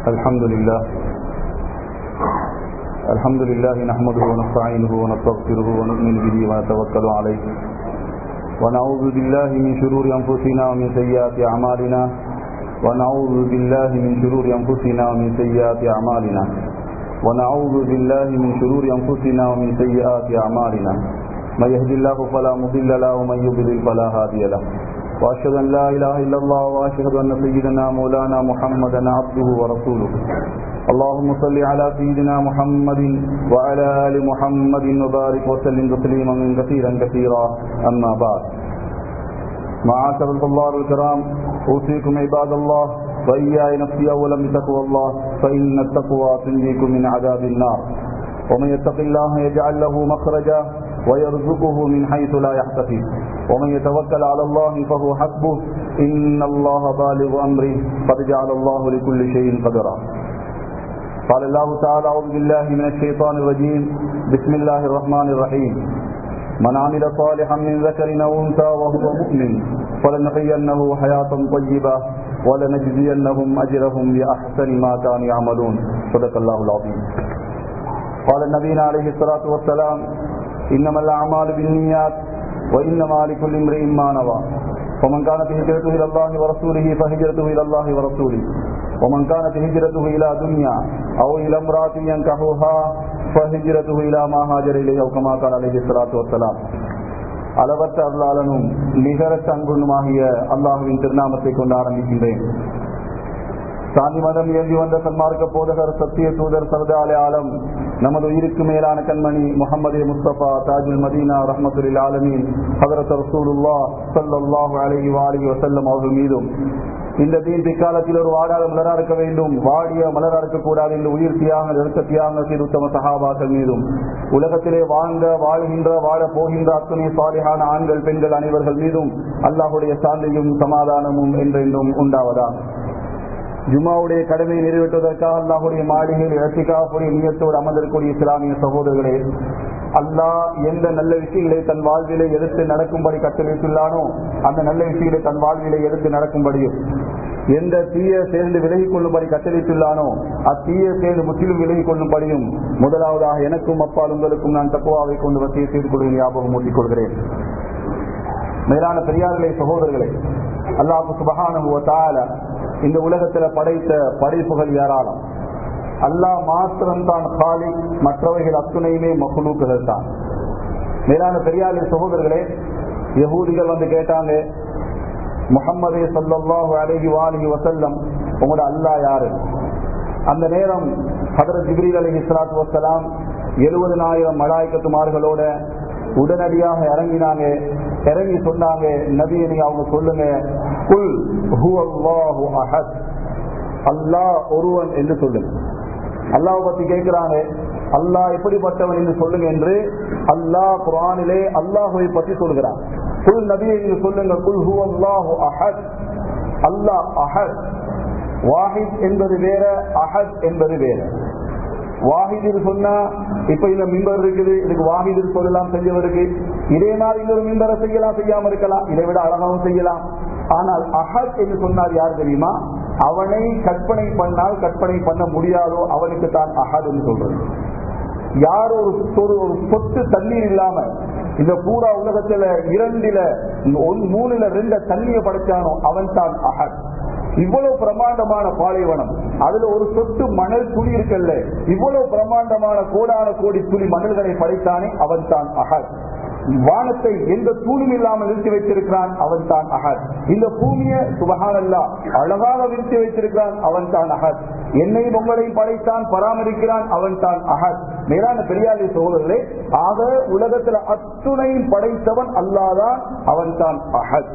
الحمد لله الحمد لله نحمده ونستعينه ونستغفره ونؤمن به ونتوكل عليه ونعوذ بالله من شرور أنفسنا ومن سيئات أعمالنا ونعوذ بالله من شرور أنفسنا ومن سيئات أعمالنا ونعوذ بالله من شرور أنفسنا ومن سيئات أعمالنا من يهد الله فلا مضل له ومن يضلل فلا هادي له وأشهد أن لا إله إلا الله وأشهد أن سيدنا مولانا محمدا عبده ورسوله اللهم صل على سيدنا محمد وعلى آل محمد وبارك وسلم تسليما كثيرا كثيرا أما بعد معاشر الطلاب الكرام أوصيكم عباد الله وإياي نفسي أولا بتقوى الله فإن التقوى تنجيكم من عذاب النار ومن يتق الله يجعل له مخرجا ويرزقه من حيث لا يحتسب ومن يتوكل على الله فهو حسبه إن الله بالغ أمره قد جعل الله لكل شيء قدرا قال الله تعالى أعوذ بالله من الشيطان الرجيم بسم الله الرحمن الرحيم من عمل صالحا من ذكر أو أنثى وهو مؤمن فلنحيينه حياة طيبة ولنجزينهم أجرهم بأحسن ما كانوا يعملون صدق الله العظيم قال النبي عليه الصلاة والسلام إنما الأعمال بالنيات وإنما لكل امرئ ما نوى ومن كانت هجرته إلى الله ورسوله فهجرته إلى الله ورسوله ومن كانت هجرته إلى دنيا أو إلى امرأة ينكحها فهجرته إلى ما هاجر إليه أو كما قال عليه الصلاة والسلام அளவற்ற அருளாளனும் நிகரற்ற அன்புமாகிய அல்லாஹுவின் திருநாமத்தை கொண்டு ஆரம்பிக்கின்றேன் சாந்தி மதம் இயங்கி வந்த சன்மார்க்க போதகர் சத்திய தூதர் சரதாலே ஆலம் நமது உயிருக்கு மேலான கண்மணி முகமது முஸ்தபா தாஜுல் மதீனா ரஹமத்துல் ஆலமீன் ஹதரத் ரசூலுல்லா சல்லாஹு அலஹி வாலி வசல்லம் அவர்கள் மீதும் இந்த தீன் பிற்காலத்தில் ஒரு வாடாத மலரா இருக்க வேண்டும் வாடிய மலரா இருக்கக்கூடாது என்று உயிர் தியாக நிறுத்த தியாக செய்து உத்தம சகாபாக்கள் மீதும் உலகத்திலே வாழ்ந்த வாழ்கின்ற வாழ போகின்ற அத்துணை சாலிகான ஆண்கள் பெண்கள் அனைவர்கள் மீதும் அல்லாஹுடைய சாந்தியும் சமாதானமும் என்றென்றும் உண்டாவதா ஜுமாவுடைய கடமையை நிறைவேற்றுவதற்காக அல்லாஹுடைய மாளிகையில் இழத்திக்காக்கூடிய நீயத்தோடு அமர்ந்திருக்கூடிய இஸ்லாமிய சகோதரர்களே அல்லாஹ் எந்த நல்ல விஷயங்களை தன் வாழ்விலை எடுத்து நடக்கும்படி கட்டளையிட்டுள்ளானோ அந்த நல்ல விஷயங்களை தன் வாழ்விலை எடுத்து நடக்கும்படியும் எந்த தீய சேர்ந்து விலகிக் கொள்ளும்படி கட்டளையிட்டுள்ளானோ அத்தீய சேர்ந்து முற்றிலும் விலகிக் கொள்ளும்படியும் முதலாவதாக எனக்கும் அப்பால் உங்களுக்கும் நான் தக்குவாவை கொண்டு வசதியை செய்து கொள்கிற ஞாபகம் ஊட்டிக் கொள்கிறேன் மேலான பெரியார்களே சகோதரர்களே அல்லாஹு சுபகான இந்த உலகத்துல படைத்த படைப்புகள் ஏராளம் அல்லாஹ் மாத்திரம் தான் காலி மற்றவைகள் அத்துணையுமே மகுலூக்குகள் தான் மேலான பெரியாரி சகோதரர்களே யகூதிகள் வந்து கேட்டாங்க முகம்மதே சல்லாஹு அலஹி வாலி வசல்லம் உங்களோட அல்லா யாரு அந்த நேரம் ஹதரத் ஜிப்ரீல் அலி இஸ்லாத்து வசலாம் எழுபதனாயிரம் மலாய்க்கத்துமார்களோட உடனடியாக இறங்கினாங்க இறங்கி சொன்னாங்க நபியை நீங்க அவங்க சொல்லுங்க குல் அஹத் அல்லாஹ் ஒருவன் என்று சொல்லுங்க அல்லாஹ் பத்தி கேட்கிறாங்க அல்லாஹ் எப்படிப்பட்டவன் என்று சொல்லுங்க என்று அல்லாஹ் குரானிலே அல்லாஹுவை பத்தி சொல்கிறான் குல் நபியை நீங்க சொல்லுங்க குல் ஹூ அல்லாஹு அஹத் அல்லாஹ் அஹத் வாஹித் என்பது வேற அஹத் என்பது வேற வாஹிதில் சொன்னா இப்ப இந்த மிம்பர் இருக்குது இதுக்கு வாஹிதில் சொல்லலாம் செஞ்சவருக்கு இதே மாதிரி இன்னொரு மிம்பரை செய்யலாம் செய்யாம இருக்கலாம் இதை விட அழகாவும் செய்யலாம் ஆனால் அஹத் என்று சொன்னால் யார் தெரியுமா அவனை கற்பனை பண்ணால் கற்பனை பண்ண முடியாதோ அவனுக்கு தான் அஹத் என்று சொல்றது யார் ஒரு ஒரு சொத்து தண்ணீர் இல்லாம இந்த பூரா உலகத்துல இரண்டில மூணுல ரெண்டு தண்ணியை படைச்சானோ அவன் தான் அஹத் இவ்வளவு பிரமாண்டமான பாலைவனம் அதுல ஒரு சொட்டு மணல் துணி இருக்கல்ல இவ்வளவு பிரமாண்டமான கோடான கோடி துணி மணல்களை படைத்தானே அவன் தான் அகத் வானத்தை எந்த தூணும் இல்லாமல் நிறுத்தி வைத்திருக்கிறான் அவன் தான் அகத் இந்த பூமியை சுபகானல்லா அழகாக விரித்து வைத்திருக்கிறான் அவன் தான் அகத் என்னையும் உங்களையும் படைத்தான் பராமரிக்கிறான் அவன் தான் அகத் மேலான பெரியாரி சோதரர்களே ஆக உலகத்துல அத்துணையும் படைத்தவன் அல்லாதான் அவன் தான் அகத்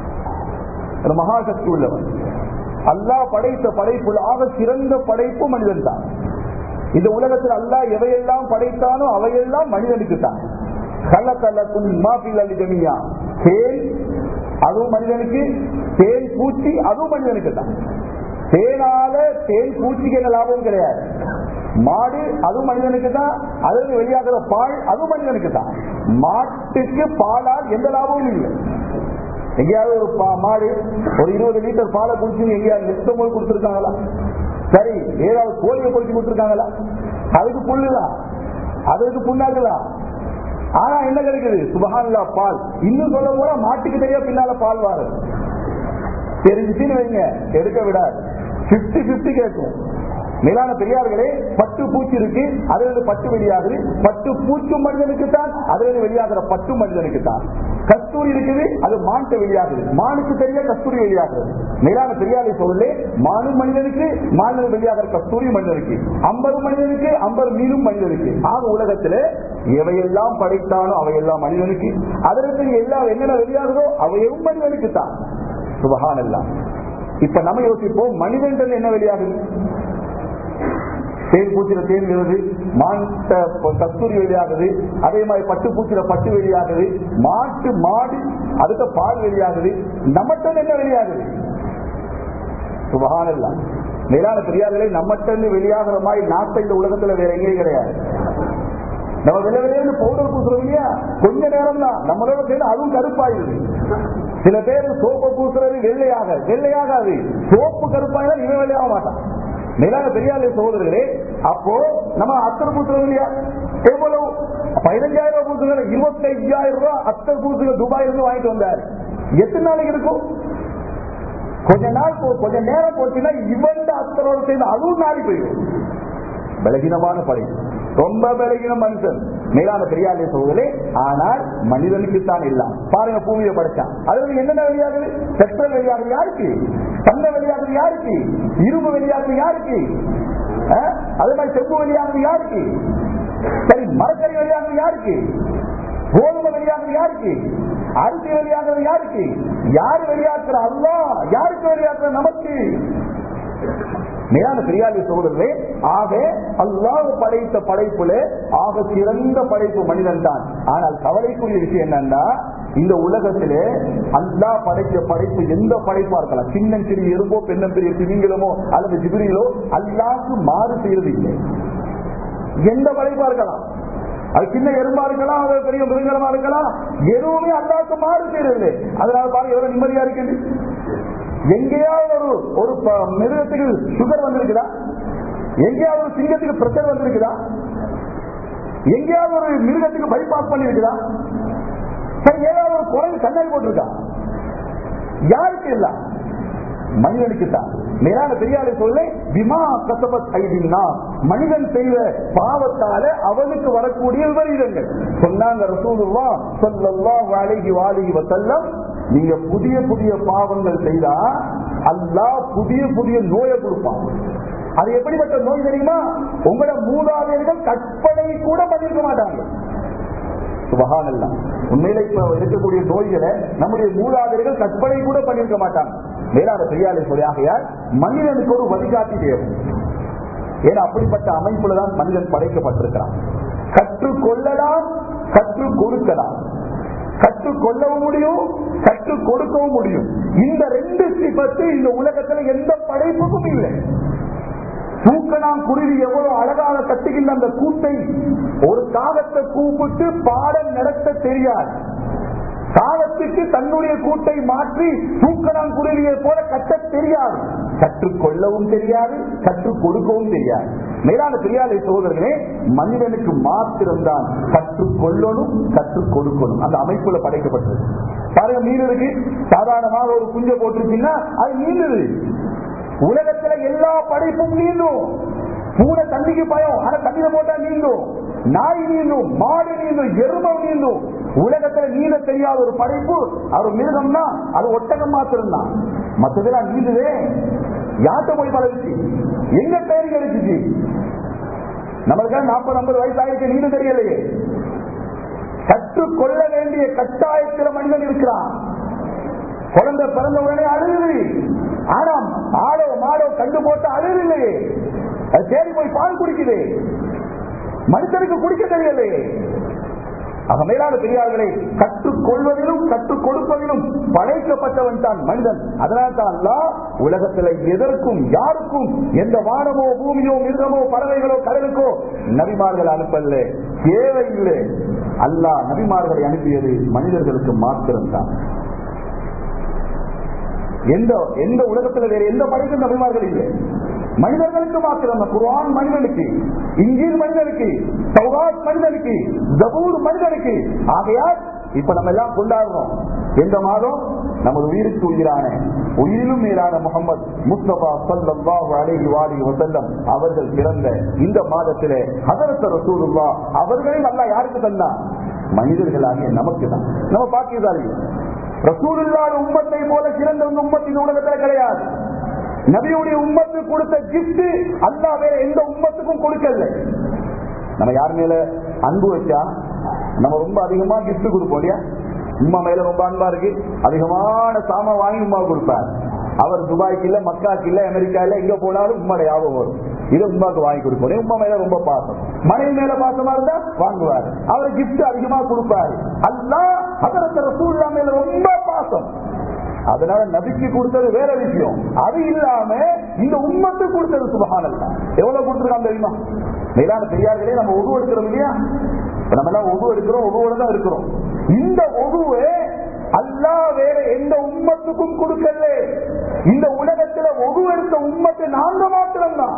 மகாசக்தி உள்ளவன் அல்லாஹ் படைத்த படைப்புல ஆக சிறந்த படைப்பு மனிதன் தான் இந்த உலகத்தில் அல்லாஹ் எவையெல்லாம் படைத்தானோ அவையெல்லாம் மனிதனுக்கு தான் தேன் அதுவும் மனிதனுக்கு தேன் பூச்சி அதுவும் மனிதனுக்கு தான் தேனால தேன் பூச்சிக்கு என்ன லாபம் கிடையாது மாடு அதுவும் மனிதனுக்கு தான் அதில் வெளியாகிற பால் அதுவும் மனிதனுக்கு தான் மாட்டுக்கு பாலால் எந்த லாபமும் இல்லை எங்கேயாவது ஒரு பா- மாடு ஒரு இருபது லிட்டர் பாலை குடிச்சு எங்கேயாவது நிறுத்தம் போது கொடுத்துருக்காங்களா சரி ஏதாவது கோழியை பொறிச்சு கொடுத்துருக்காங்களா அதுக்கு புல்லுதான் அதுக்கு புண்ணாக்கலாம் ஆனா என்ன கிடைக்குது சுபஹான்லா பால் இன்னும் சொல்ல போனா மாட்டுக்கு தெரியா பின்னால பால் வாரு தெரிஞ்சுச்சுன்னு வைங்க எடுக்க விடாது பிப்டி பிப்டி கேட்கும் மேலான பெரியார்களே பட்டு பூச்சி இருக்கு அதுல இருந்து பட்டு வெளியாகுது பட்டு பூச்சும் மனிதனுக்கு தான் அதுல இருந்து வெளியாகிற பட்டு மனிதனுக்கு தான் கஸ்தூரி இருக்குது அது மான்ட்டு வெளியாகுது மானுக்கு தெரிய கஸ்தூரி வெளியாகுது மேலான பெரியாரை சொல்லே மானும் மனிதனுக்கு மானில் வெளியாகிற கஸ்தூரி மனிதனுக்கு ஐம்பது மனிதனுக்கு ஐம்பது மீனும் மனிதனுக்கு ஆக உலகத்துல எவையெல்லாம் படைத்தானோ அவையெல்லாம் மனிதனுக்கு அதற்கு எல்லாம் என்னென்ன வெளியாகுதோ அவையும் மனிதனுக்கு தான் சுபகான் எல்லாம் இப்ப நம்ம யோசிப்போம் மனிதன் என்ன வெளியாகுது தேன் பூச்சில தேன் வருது மான் கஸ்தூரி வெளியாகுது அதே மாதிரி பட்டு பூச்சில பட்டு வெளியாகுது மாட்டு மாடு அதுக்கு பால் வெளியாகுது நம்மட்ட என்ன வெளியாகுது சுபகானல்லாம் மேலான பெரியார்களே நம்மட்ட வெளியாகிற மாதிரி நாட்டை இந்த உலகத்துல வேற எங்கேயும் கிடையாது நம்ம வெளிய வெளியே பவுடர் பூசுறோம் இல்லையா கொஞ்ச நேரம் தான் நம்மளோட சேர்ந்து அதுவும் கருப்பாயிருது சில பேர் சோப்பு பூசுறது வெள்ளையாக வெள்ளையாகாது சோப்பு கருப்பாயினா இவன் வெள்ளையாக மாட்டான் மேலான பெரியாரிய சகோதரர்களே அப்போ நம்ம அத்தர் பூசுறோம் இல்லையா எவ்வளவு பதினஞ்சாயிரம் ரூபாய் பூசுங்க இருபத்தி ஐயாயிரம் ரூபாய் அத்தர் பூசுங்க துபாயில இருந்து வாங்கிட்டு வந்தார் எத்தனை நாளைக்கு இருக்கும் கொஞ்ச நாள் போ- கொஞ்ச நேரம் போச்சுன்னா இவன் அத்தரோட சேர்ந்து அதுவும் நாடி போயிடும் பலகீனமான படை ரொம்ப பலகீன மனுஷன் மேலான பெரியாரிய சோதரே ஆனால் மனிதனுக்கு தான் எல்லாம் பாருங்க பூமியை படைச்சான் அதுல என்னென்ன வெளியாகுது பெட்ரோல் வெளியாகுது யாருக்கு தங்க வெளியாகுது யாருக்கு இரும்பு வெளியாகுது யாருக்கு அஹ்? அதே மாதிரி செம்பு வெளியாகுது யாருக்கு சரி மரக்கறி வெளியாகுது யாருக்கு கோதுமை வெளியாகுது யாருக்கு அரிசி வெளியாகுது யாருக்கு யாரு வெளியாக்குற அல்லா யாருக்கு வெளியாக்குற நமக்கு மேலான பெரியாரி சோதரே ஆக அல்லாஹ் படைத்த படைப்புல ஆக சிறந்த படைப்பு மனிதன் தான் ஆனால் கவலைக்குரிய விஷயம் என்னன்னா இந்த உலகத்திலே அல்லாஹ் படைத்த படைப்பு எந்த படைப்பா இருக்கலாம் சின்ன சிறிய எறும்போ பெண்ணம் பெரிய திமிங்கலமோ அல்லது ஜிபிரியிலோ அல்லாஹ்க்கு மாறு செய்யறது இல்லை எந்த படைப்பா இருக்கலாம் அது சின்ன எறும்பா இருக்கலாம் அது பெரிய மிருகமா இருக்கலாம் எதுவுமே அல்லாஹ்க்கு மாறு செய்யறது அதனால பாருங்க எவ்வளவு நிம்மதியா இருக்குது எங்கேயாவது ஒரு ஒரு ப- மிருகத்துக்கு சுகர் வந்திருக்குதா எங்கேயாவது ஒரு சிங்கத்துக்கு பிரஷர் வந்திருக்குதா எங்கேயாவது ஒரு மிருகத்துக்கு பைபாஸ் பண்ணிருக்குதா சரி ஏதாவது ஒரு குரங்கு கண்ணாடி போட்டிருக்கா யாருக்கு இல்ல மனிதனுக்கு தான் மேலான பெரியாரை சொல்ல விமா கசபத் ஐதின்னா மனிதன் செய்த பாவத்தால அவனுக்கு வரக்கூடிய விபரீதங்கள் சொன்னாங்க ரசூலுல்லா ஸல்லல்லாஹு அலைஹி வாலிஹி வஸல்லம் நீங்க புதிய புதிய பாவங்கள் செய்தா அல்லாஹ் புதிய புதிய நோயை கொடுப்பான் அது எப்படிப்பட்ட நோய் தெரியுமா உங்களோட மூதாதையர்கள் கற்பனை கூட பண்ணிருக்க மாட்டாங்க சுபகானல்லாம் உண்மையில இப்ப இருக்கக்கூடிய நோய்களை நம்முடைய மூதாதையர்கள் கற்பனை கூட பண்ணிருக்க மாட்டாங்க மேலான பெரியாரை சொல்லி ஆகையால் மனிதனுக்கு ஒரு வழிகாட்டி தேவை ஏன்னா அப்படிப்பட்ட அமைப்புலதான் மனிதன் படைக்கப்பட்டிருக்கிறான் கற்றுக்கொள்ளலாம் கற்றுக் கொடுக்கலாம் கற்றுக்கொள்ளவும் முடியும் கற்றுக் கொடுக்கவும் முடியும் இந்த ரெண்டு சிபத்து இந்த உலகத்துல எந்த படைப்புக்கும் இல்லை தூக்கணாம் குருவி எவ்வளவு அழகாக கட்டுகின்ற அந்த கூட்டை ஒரு காகத்தை கூப்பிட்டு பாடம் நடத்த தெரியாது காலத்துக்கு தன்னுடைய கூட்டை மாற்றி தூக்கணாம் குருவியை போல கட்ட தெரியாது கற்றுக்கொள்ளவும் தெரியாது கற்றுக் கொடுக்கவும் தெரியாது மேலான பெரியாரை சோதரர்களே மனிதனுக்கு மாத்திரம்தான் கற்றுக்கொள்ளணும் கற்றுக் கொடுக்கணும் அந்த அமைப்புல படைக்கப்பட்டது பாருங்க மீன் இருக்கு சாதாரணமாக ஒரு குஞ்சை போட்டிருக்கீங்கன்னா அது மீன் உலகத்துல எல்லா படைப்பும் நீந்தும் பூனை தண்ணிக்கு பயம் ஆனா தண்ணியில போட்டா நீந்தும் நாய் நீந்தும் மாடு நீந்தும் எருமம் நீந்தும் உலகத்துல நீந்த தெரியாத ஒரு படைப்பு அவர் மிருகம்னா அது ஒட்டகம் மாத்திரம் தான் மற்றதெல்லாம் நீந்துதே யார்கிட்ட போய் பழகிச்சு எங்க பேரு கிடைச்சிச்சு நம்மளுக்கு நாற்பது ஐம்பது வயசு ஆயிடுச்சு நீந்த தெரியலையே கற்றுக்கொள்ள வேண்டிய கட்டாயத்தில் மனிதன் இருக்கிறான் குழந்தை பிறந்த உடனே அழுகுது ஆனா ஆடோ மாடோ கண்டு போட்டு அழுகலையே அது தேடி போய் பால் குடிக்குது மனுஷனுக்கு குடிக்க தெரியலையே ஆக மேலான பெரியார்களே கற்றுக்கொள்வதிலும் கற்றுக் கொடுப்பதிலும் படைக்கப்பட்டவன் தான் மனிதன் அதனால் தான் அல்லாஹ் உலகத்தில் எதற்கும் யாருக்கும் எந்த வானமோ பூமியோ மிருகமோ பறவைகளோ கடலுக்கோ நபிமார்கள் அனுப்பல்ல தேவையில்லை அல்லாஹ் நபிமார்களை அனுப்பியது மனிதர்களுக்கு மாத்திரம்தான் எந்த எந்த உலகத்துல வேற எந்த படைக்கும் நபிமார்கள் இல்லை மனிதர்களுக்கு மாத்திரம் குர்ஆன் மனிதனுக்கு இஞ்சில் மனிதனுக்கு சௌராத் மனிதனுக்கு ஜபூர் மனிதனுக்கு ஆகையால் இப்ப நம்ம எல்லாம் கொண்டாடுறோம் எந்த மாதம் நமது உயிருக்கு உயிரான உயிரிலும் மேலான முகமது முஸ்தபா சல்லாஹு அலைஹி வாலிஹி வஸல்லம் அவர்கள் பிறந்த இந்த மாதத்திலே ஹதரத் ரசூலுல்லா அவர்களையும் அல்லாஹ் யாருக்கு தந்தா மனிதர்களாகிய நமக்கு தான் நம்ம பாக்கியதாரி ரசூலுல்லாஹ் உம்மத்தை போல சிறந்த ஒரு உம்மத்து இந்த உலகத்தில் கிடையாது நபியுடைய உம்மத்து கொடுத்த கிஃப்ட் அல்லாஹ் வேற எந்த உம்மத்துக்கும் கொடுக்கல நம்ம யார் மேல அன்பு வச்சா நம்ம ரொம்ப அதிகமா கிஃப்ட் கொடுப்போம் இல்லையா உமா மேல ரொம்ப அன்பா இருக்கு அதிகமான சாமா வாங்கி உமா கொடுப்பார் அவர் துபாய்க்கு இல்ல மக்காக்கு இல்ல அமெரிக்கா இல்ல எங்க போனாலும் உம்மோட ஞாபகம் வரும் இது உமாக்கு வாங்கி கொடுப்போம் உமா மேல ரொம்ப பாசம் மனைவி மேல பாசமா இருந்தா வாங்குவார் அவர் கிஃப்ட் அதிகமா கொடுப்பாரு அல்லா அதற்கு ரசூல்லா மேல ரொம்ப பாசம் அதனால நபிக்கு கொடுத்தது வேற விஷயம் அது இல்லாம இந்த உம்மத்து கொடுத்தது சுபகானல்ல எவ்வளவு கொடுத்துருக்காங்க தெரியுமா மேலான பெரியார்களே நம்ம உருவ எடுக்கிறோம் இல்லையா இப்ப நம்ம எல்லாம் உருவ எடுக்கிறோம் உருவோட தான் இருக்கிறோம் இந்த உருவே அல்லா வேற எந்த உம்மத்துக்கும் கொடுக்கல இந்த உலகத்துல உருவ எடுத்த உம்மத்து நாங்க மாத்திரம்தான்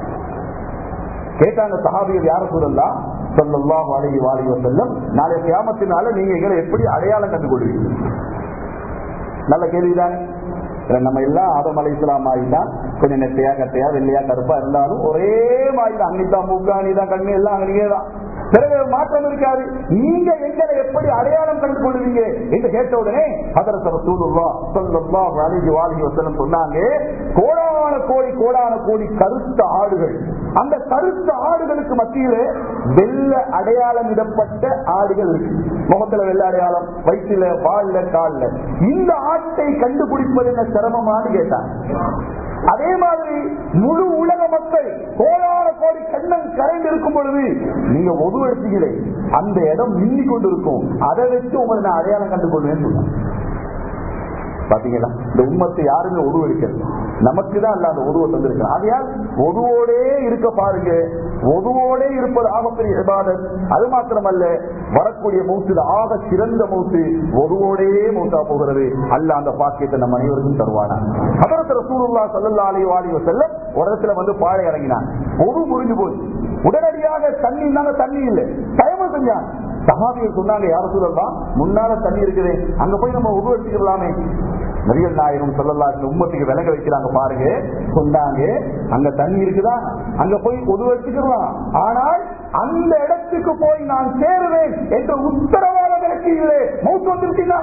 கேட்டாங்க சஹாபிகள் யார சொல்லலாம் சொல்லலாம் வாழகி வாழி செல்லும் நாளை கியாமத்தினால நீங்க எங்களை எப்படி அடையாளம் கண்டு கொள்வீங்க நல்ல கேள்விதானே நம்ம எல்லாம் ஆதம் அலை இஸ்லாம் ஆகிதான் கொஞ்சம் நெட்டையா கட்டையா வெள்ளையா கருப்பா இருந்தாலும் ஒரே மாதிரி தான் அன்னிதான் மூக்கு அணிதான் கண்ணு எல்லாம் அங்கேயே தான் பிறகு மாற்றம் இருக்காது நீங்க எங்களை எப்படி அடையாளம் கண்டு கொள்வீங்க என்று கேட்ட உடனே அதற்கு ரசூலுல்லா ஸல்லல்லாஹு அலைஹி வஸல்லம் வஸல்லம் சொன்னாங்க கோடான கோடி கோடான கோடி கருத்த ஆடுகள் அந்த கருத்த ஆடுகளுக்கு மத்தியிலே வெள்ள அடையாளம் இடப்பட்ட ஆடுகள் இருக்கு முகத்துல வெள்ள அடையாளம் வயிற்றுல வால்ல கால்ல இந்த ஆட்டை கண்டுபிடிப்பது என்ன சிரமமானு கேட்டாங்க அதே மாதிரி முழு உலக மக்கள் கோடான கோடி கண்ணன் கரைந்து இருக்கும் பொழுது நீங்க ஒது எடுத்தீங்களே அந்த இடம் மின்னி கொண்டு இருக்கும் அதை வச்சு உங்களை நான் அடையாளம் கண்டு கொள்வேன்னு சொன்னாங்க பாத்தீங்களா இந்த உண்மத்தை யாருமே உருவ எடுக்கிறது நமக்கு தான் அல்ல அந்த உருவம் தந்திருக்கிறான் ஆகையால் ஒதுவோடே இருக்க பாருங்க ஒதுவோடே இருப்பது ஆகப்பெரிய இபாதத் அது மாத்திரமல்ல வரக்கூடிய மௌத்தில் ஆக சிறந்த மௌத்து ஒருவோடே மௌத்தா போகிறது அல்ல அந்த பாக்கியத்தை நம்ம அனைவருக்கும் தருவானா அதரத்து ரசூலுல்லா சல்லல்லா அலைஹி வாலிஹி வஸல்லம் ஒரு இடத்துல வந்து பாழை இறங்கினான் ஒது முறிஞ்சு போய் உடனடியாக தண்ணி இருந்தாங்க தண்ணி இல்லை தயவு செஞ்சான் சகாபிகள் சொன்னாங்க யார சொல்லலாம் முன்னால தண்ணி இருக்குது அங்க போய் நம்ம உருவ எடுத்துக்கலாமே நபிகள் நாயகம் சொல்லலா உம்மத்துக்கு விலக வைக்கிறாங்க பாருங்க சொன்னாங்க அங்க தண்ணி இருக்குதா அங்க போய் உதவு எடுத்துக்கலாம் ஆனால் அந்த இடத்துக்கு போய் நான் சேருவேன் என்ற உத்தரவாதம் எனக்கு இல்லை மௌத்து வந்துருச்சுன்னா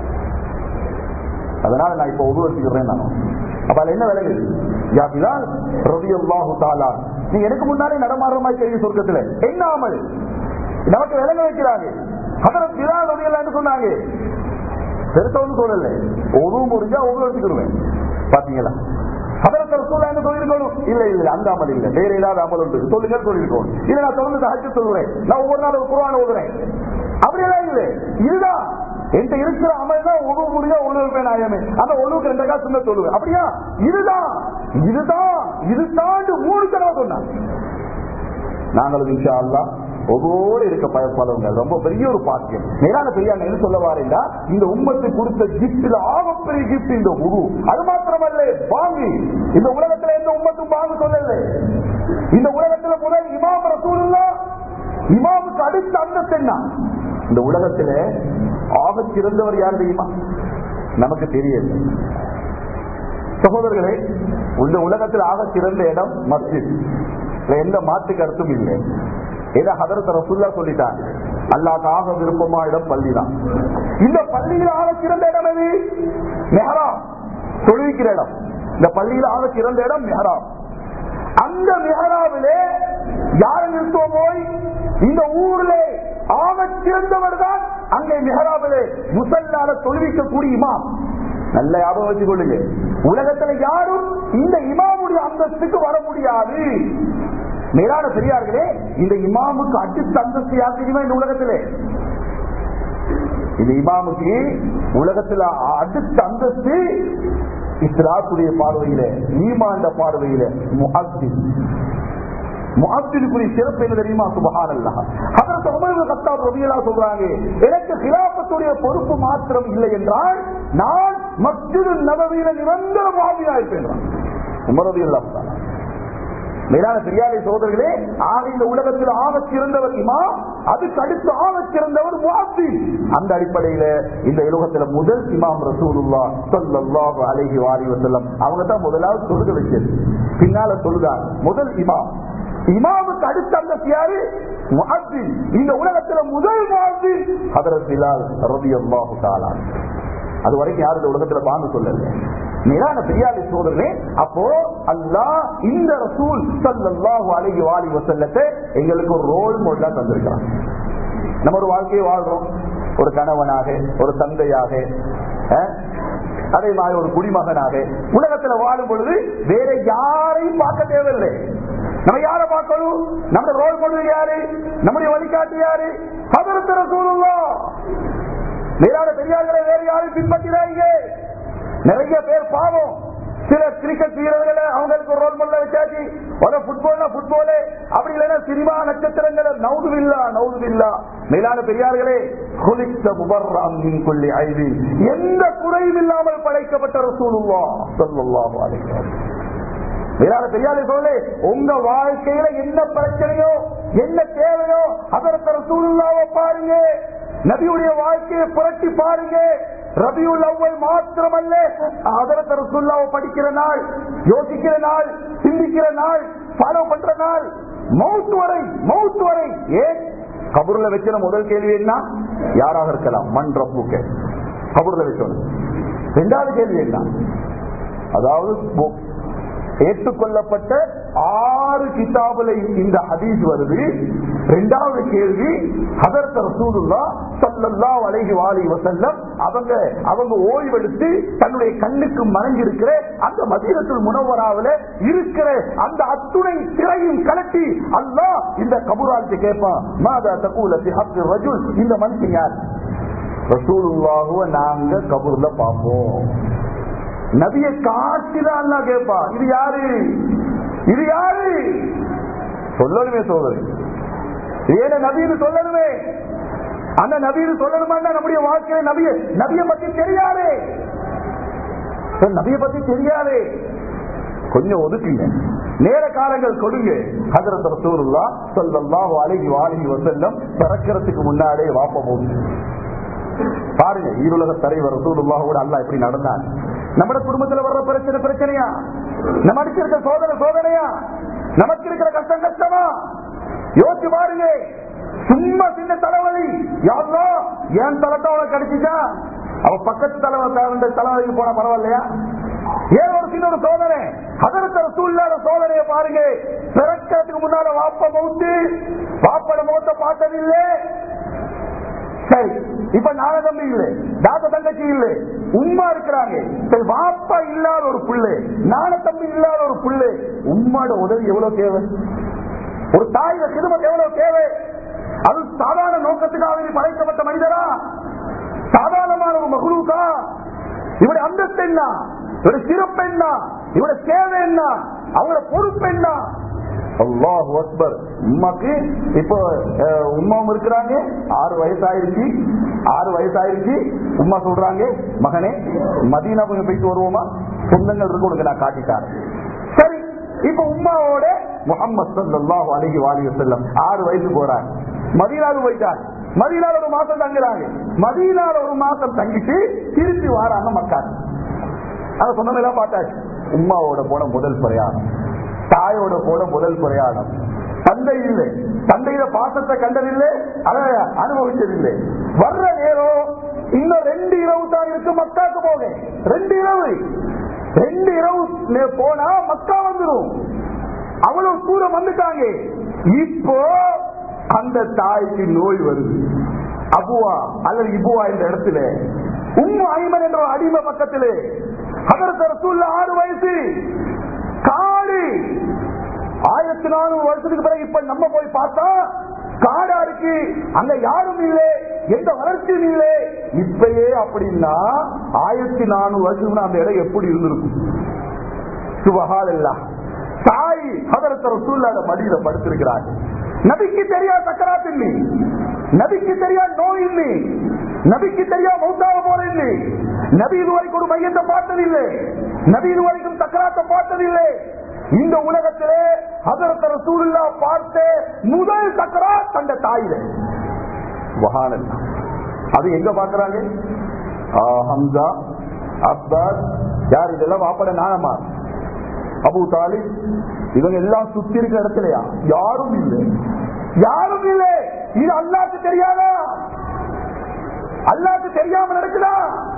அதனால நான் இப்ப உதவு எடுத்துக்கிறேன் நான் அப்ப அதுல என்ன விலகு யாபிலால் ரவி அல்லாஹு தாலா நீ எனக்கு முன்னாலே நடமாடுற மாதிரி தெரியும் சொர்க்கத்துல என்னாமல் நமக்கு விலங்க வைக்கிறாங்க அதற்கு பிலால் ரவி சொன்னாங்க பெருசவனு சொல்லல ஒரு முடிஞ்சா ஒரு எடுத்துக்கிடுவேன் பாத்தீங்களா அதற்கு ரசூலா என்ன சொல்லிருக்கணும் இல்ல இல்ல அந்த அமல் இல்ல வேற ஏதாவது அமல் உண்டு சொல்லுங்க சொல்லிருக்கோம் இல்ல நான் தொடர்ந்து சஹஜ் சொல்லுவேன் நான் ஒவ்வொரு நாள் ஒரு குரான் ஓதுறேன் அப்படியெல்லாம் இல்ல இதுதான் என்கிட்ட இருக்கிற அமல் தான் ஒரு முடிஞ்சா ஒழுங்கு நாயமே அந்த ஒழுங்கு ரெண்டு காசு சொல்லுவேன் அப்படியா இதுதான் இதுதான் இது தாண்டு மூணு தடவை சொன்னான் நாங்களும் இன்ஷா அல்லா ஒவ்வொரு இருக்க பயப்படுங்க ரொம்ப பெரிய ஒரு பாக்கியம் மேலான பெரியாங்க என்ன சொல்ல வாரேண்டா இந்த உம்மத்து கொடுத்த கிப்ட்ல ஆகப்பெரிய கிப்ட் இந்த குரு அது மாத்திரமல்ல பாங்கி இந்த உலகத்துல எந்த உம்மத்தும் பாங்கு சொல்லல இந்த உலகத்துல முதல் இமாம் ரசூலுல்லா இமாமுக்கு அடுத்த அந்தஸ்து என்ன இந்த உலகத்துல ஆக சிறந்தவர் யார் தெரியுமா நமக்கு தெரியல சகோதரர்களே இந்த உலகத்தில் ஆக சிறந்த இடம் மஸ்ஜித் எந்த மாற்று கருத்தும் இல்லை ஏதோ ஹதரத் ரசுல்லா சொல்லிட்டாங்க அல்லாஹ் ஆக விருப்பமா இடம் பள்ளி தான் இந்த பள்ளியில் ஆக சிறந்த இடம் எது மெஹராம் தொழுவிக்கிற இடம் இந்த பள்ளியில் ஆக சிறந்த இடம் மெஹராம் அந்த மெஹராவிலே யாரை நிறுத்துவோம் போய் இந்த ஊர்ல ஆக சிறந்தவர் தான் அங்கே மெஹராவிலே முசல்லால தொழுவிக்கக்கூடிய இமாம் நல்ல ஞாபகம் வச்சுக் கொள்ளுங்க உலகத்துல யாரும் இந்த இமாமுடைய அந்தஸ்துக்கு வர முடியாது மேலான பெரியார்களே இந்த இமாமுக்கு அடுத்த அந்தஸ்து யார் தெரியுமா இந்த உலகத்திலே இந்த இமாமுக்கு உலகத்துல அடுத்த அந்தஸ்து இஸ்லாத்துடைய பார்வையில ஈமாண்ட பார்வையில முஹத்தின் முஹத்தினுக்குரிய சிறப்பு என்ன தெரியுமா சுபஹான் அல்லாஹ் அதற்கு உமர் கத்தாப் ரபியலா சொல்றாங்க எனக்கு கிலாபத்துடைய பொறுப்பு மாத்திரம் இல்லை என்றால் நான் மஸ்ஜிது நபவியில நிரந்தர மாவியா இருப்பேன் உமர் ரபியல்லா மேலான பெரியாரை சோதர்களே ஆக இந்த உலகத்தில் ஆக சிறந்தவர் இமாம் அதுக்கு அடுத்து ஆக சிறந்தவர் முவாசி அந்த அடிப்படையில இந்த உலகத்துல முதல் இமாம் ரசூலுல்லா ஸல்லல்லாஹு அலைஹி வாலி வஸல்லம் அவங்க தான் முதலாவது தொழுக வச்சது பின்னால சொல்லுதார் முதல் இமாம் இமாமுக்கு அடுத்த அந்த யாரு முஅத்தின் இந்த உலகத்துல முதல் முஅத்தின் ஹதரத் பிலால் ரலியல்லாஹு தஆலா அது வரைக்கும் யாரும் இந்த உலகத்துல பாந்து சொல்லல மேலான பெரியாரி சோதரனே அப்போ அல்லாஹ் இந்த ரசூல் ஸல்லல்லாஹு அலைஹி வாலி வஸல்லத்தை எங்களுக்கு ஒரு ரோல் மாடலா தந்திருக்கிறான் நம்ம ஒரு வாழ்க்கையை வாழ்றோம் ஒரு கணவனாக ஒரு தந்தையாக அஹ், அதே மாதிரி ஒரு குடிமகனாக உலகத்துல வாழும் பொழுது வேற யாரையும் பார்க்க தேவையில்லை நம்ம யார பார்க்கணும் நம்ம ரோல் மாடல் யாரு நம்முடைய வழிகாட்டு யாரு ஹதரத் ரசூலுல்லாஹ் மேலான பெரியார்களை வேறு யாரும் பின்பற்றினாங்க நிறைய பேர் பாவம் சில கிரிக்கெட் வீரர்களை அவங்களுக்கு ஒரு ரோல் மாடல வச்சாச்சு ஒரு புட்பால்னா புட்பாலு அப்படி இல்லைன்னா சினிமா நட்சத்திரங்களை நவுதுவில்லா நவுதுவில்லா மேலான பெரியார்களே குளித்த முபர்ராம் கொள்ளி ஐவி எந்த குறையும் இல்லாமல் படைக்கப்பட்ட ரசூலுல்லா ஸல்லல்லாஹு அலைஹி வஸல்லம் மேலான பெரியாரை சொல்லு உங்க வாழ்க்கையில என்ன பிரச்சனையோ என்ன தேவையோ அதற்கு ரசூலுல்லாவை பாருங்க நபியுடைய வாழ்க்கையை புரட்டி பாருங்க ரபியுல் அவ்வல் மாத்திரமல்ல அதற்கு ரசூலுல்லாவை படிக்கிற நாள் யோசிக்கிற நாள் சிந்திக்கிற நாள் ஃபாலோ பண்ற நாள் மவுத் வரை மவுத் வரை ஏன் கபூர்ல வச்சிட முதல் கேள்வி என்ன யாராக இருக்கலாம் மண் ரப்புக்கு கபூர்ல வச்சோம் ரெண்டாவது கேள்வி என்ன அதாவது பொ- ஏற்றுக்கொள்ளப்பட்ட ஆறு கிதாபுல இந்த ஹதீஸ் வருது இரண்டாவது கேள்வி ஹதரத் ரசூலுல்லா ஸல்லல்லாஹு அலைஹி வாலி வஸல்லம் அவங்க அவங்க ஓய்வெடுத்து தன்னுடைய கண்ணுக்கு மறைஞ்சிருக்கிற அந்த மதீனத்துல் முனவராவில இருக்கிற அந்த அத்துணை திரையும் கலட்டி அல்லாஹ் இந்த கபூராளுக்கு கேட்பான் மாதா தகூல ஃபி ஹக்கி ரஜுல் இந்த மனுஷன் யார் ரசூலுல்லாஹுவ நாங்க கபூர்ல பார்ப்போம் நபிய காட்சிதான் அல்லா கேட்பா இது யாரு இது யாரு சொல்லணுமே சோதரி ஏன நபின்னு சொல்லணுமே அந்த நபின்னு சொல்லணுமா நம்முடைய வாழ்க்கையில நபிய நபிய பத்தி தெரியாதே நபிய பத்தி தெரியாதே கொஞ்சம் ஒதுக்குங்க நேர காலங்கள் கொடுங்க ஹதரத் ரசூலுல்லா ஸல்லல்லாஹு அலைஹி வஆலிஹி வஸல்லம் பிறக்கிறதுக்கு முன்னாலே வாப்ப போகுது பாருங்க ஈருலக தலைவர் ரசூலுல்லாஹோட அல்லாஹ் எப்படி நடந்தான் நம்ம குடும்பத்துல வர்ற பிரச்சனை பிரச்சனையா நம்ம இருக்கிற சோதனை சோதனையா நமக்கு இருக்கிற கஷ்டம் கஷ்டமா யோசிச்சு பாருங்க சும்மா சின்ன தலைவலி யாரோ என் தலைத்த அவனை கடிச்சிச்சா அவ பக்கத்து தலைவர் தலைவலிக்கு போனா பரவாயில்லையா ஏன் ஒரு சின்ன ஒரு சோதனை அதற்கு சூழ்நிலை சோதனையை பாருங்க பிறக்கிறதுக்கு முன்னால வாப்ப மௌத்து வாப்பட மௌத்த பார்த்ததில்லை சரி இப்ப நான தம்பி இல்ல தாத்த தங்கச்சி இல்ல உம்மா இருக்கிறாங்க சரி வாப்பா இல்லாத ஒரு புள்ளு நான தம்பி இல்லாத ஒரு புள்ளு உம்மாட உதவி எவ்வளவு தேவை ஒரு தாயோட சிறுமம் எவ்வளவு தேவை அது சாதாரண நோக்கத்துக்காக வேண்டி படைக்கப்பட்ட மனிதரா சாதாரணமான ஒரு மகுழுக்கா இவருடைய அந்தஸ்து என்ன இவருடைய சிறப்பு என்ன இவருடைய தேவை என்ன அவங்களோட பொறுப்பு என்ன அல்லாஹ் அக்பர் உமாக்கு இப்போ அஹ், உம்மாவும் இருக்கிறாங்க ஆறு வயசாயிருச்சு ஆறு வயசாயிருச்சு உம்மா சொல்றாங்க மகனே மதீனா கொஞ்சம் போயிட்டு வருவோமா சொந்தங்கள் இருக்கு உனக்கு நான் காட்டிட்டாரு சரி இப்ப உம்மாவோட முகமது சல்லாஹு அலைஹி வாலி வஸல்லம் ஆறு வயசு போறாங்க மதீனாவுக்கு போயிட்டாங்க மதீனால ஒரு மாசம் தங்குறாங்க மதீனால ஒரு மாசம் தங்கிட்டு திருப்பி வாராங்க மக்கள் அத சொன்னதெல்லாம் பார்த்தாச்சு உம்மாவோட போன முதல் பிரயாணம் தாயோட போன முதல் பிரயாணம் தந்தை இல்லை தந்தையில பாசத்தை கண்டதில்லை அதை அனுபவிச்சதில்லை வர்ற நேரம் இன்னும் ரெண்டு இரவு தான் இருக்கு மக்காக்கு போக ரெண்டு இரவு ரெண்டு இரவு நே- போனா மக்கா வந்துடும் அவ்வளவு தூரம் வந்துட்டாங்க இப்போ அந்த தாய்க்கு நோய் வருது அபுவா அல்லது இபுவா என்ற இடத்துல உம்மு ஐமன் என்ற ஒரு அடிமை பக்கத்திலே அதற்கு ரசூல்ல ஆறு வயசு காடு ஆயிரத்தி நானூறு வருஷத்துக்கு பிறகு இப்ப நம்ம போய் பார்த்தா காடா இருக்கு அங்க யாரும் இல்லை எந்த வளர்ச்சியும் இல்லை இப்பயே அப்படின்னா ஆயிரத்தி நானூறு வருஷத்துக்கு அந்த இடம் எப்படி இருந்திருக்கும் சுபஹால் எல்லாம் தாய் ஹதரத் ரசூல்லாத மடியில படுத்திருக்கிறார் நபிக்கு தெரியா சக்கராத் இல்லை நபிக்கு தெரியா நோய் இல்லை நபிக்கு தெரியா மௌத்தாக போற இல்லை நபி இதுவரைக்கும் ஒரு மையத்தை பார்த்ததில்லை நபி இதுவரைக்கும் சக்கராத்தை பார்த்ததில்லை இந்த உலகத்திலே ஹதரத் ரசூலுல்லா பார்த்த முதல் சக்கரா தந்த தாயில சுபஹானல்லாஹ். அது எங்க பாக்குறாங்க ஆ, ஹம்சா அப்பாஸ் யார் இதெல்லாம் வாப்பட நானமா அபு தாலிப் இவங்க எல்லாம் சுத்தி இருக்கிற இடத்துலயா யாரும் இல்லை யாரும் இல்லை இது அல்லாக்கு தெரியாதா அல்லாக்கு தெரியாம நடக்குதா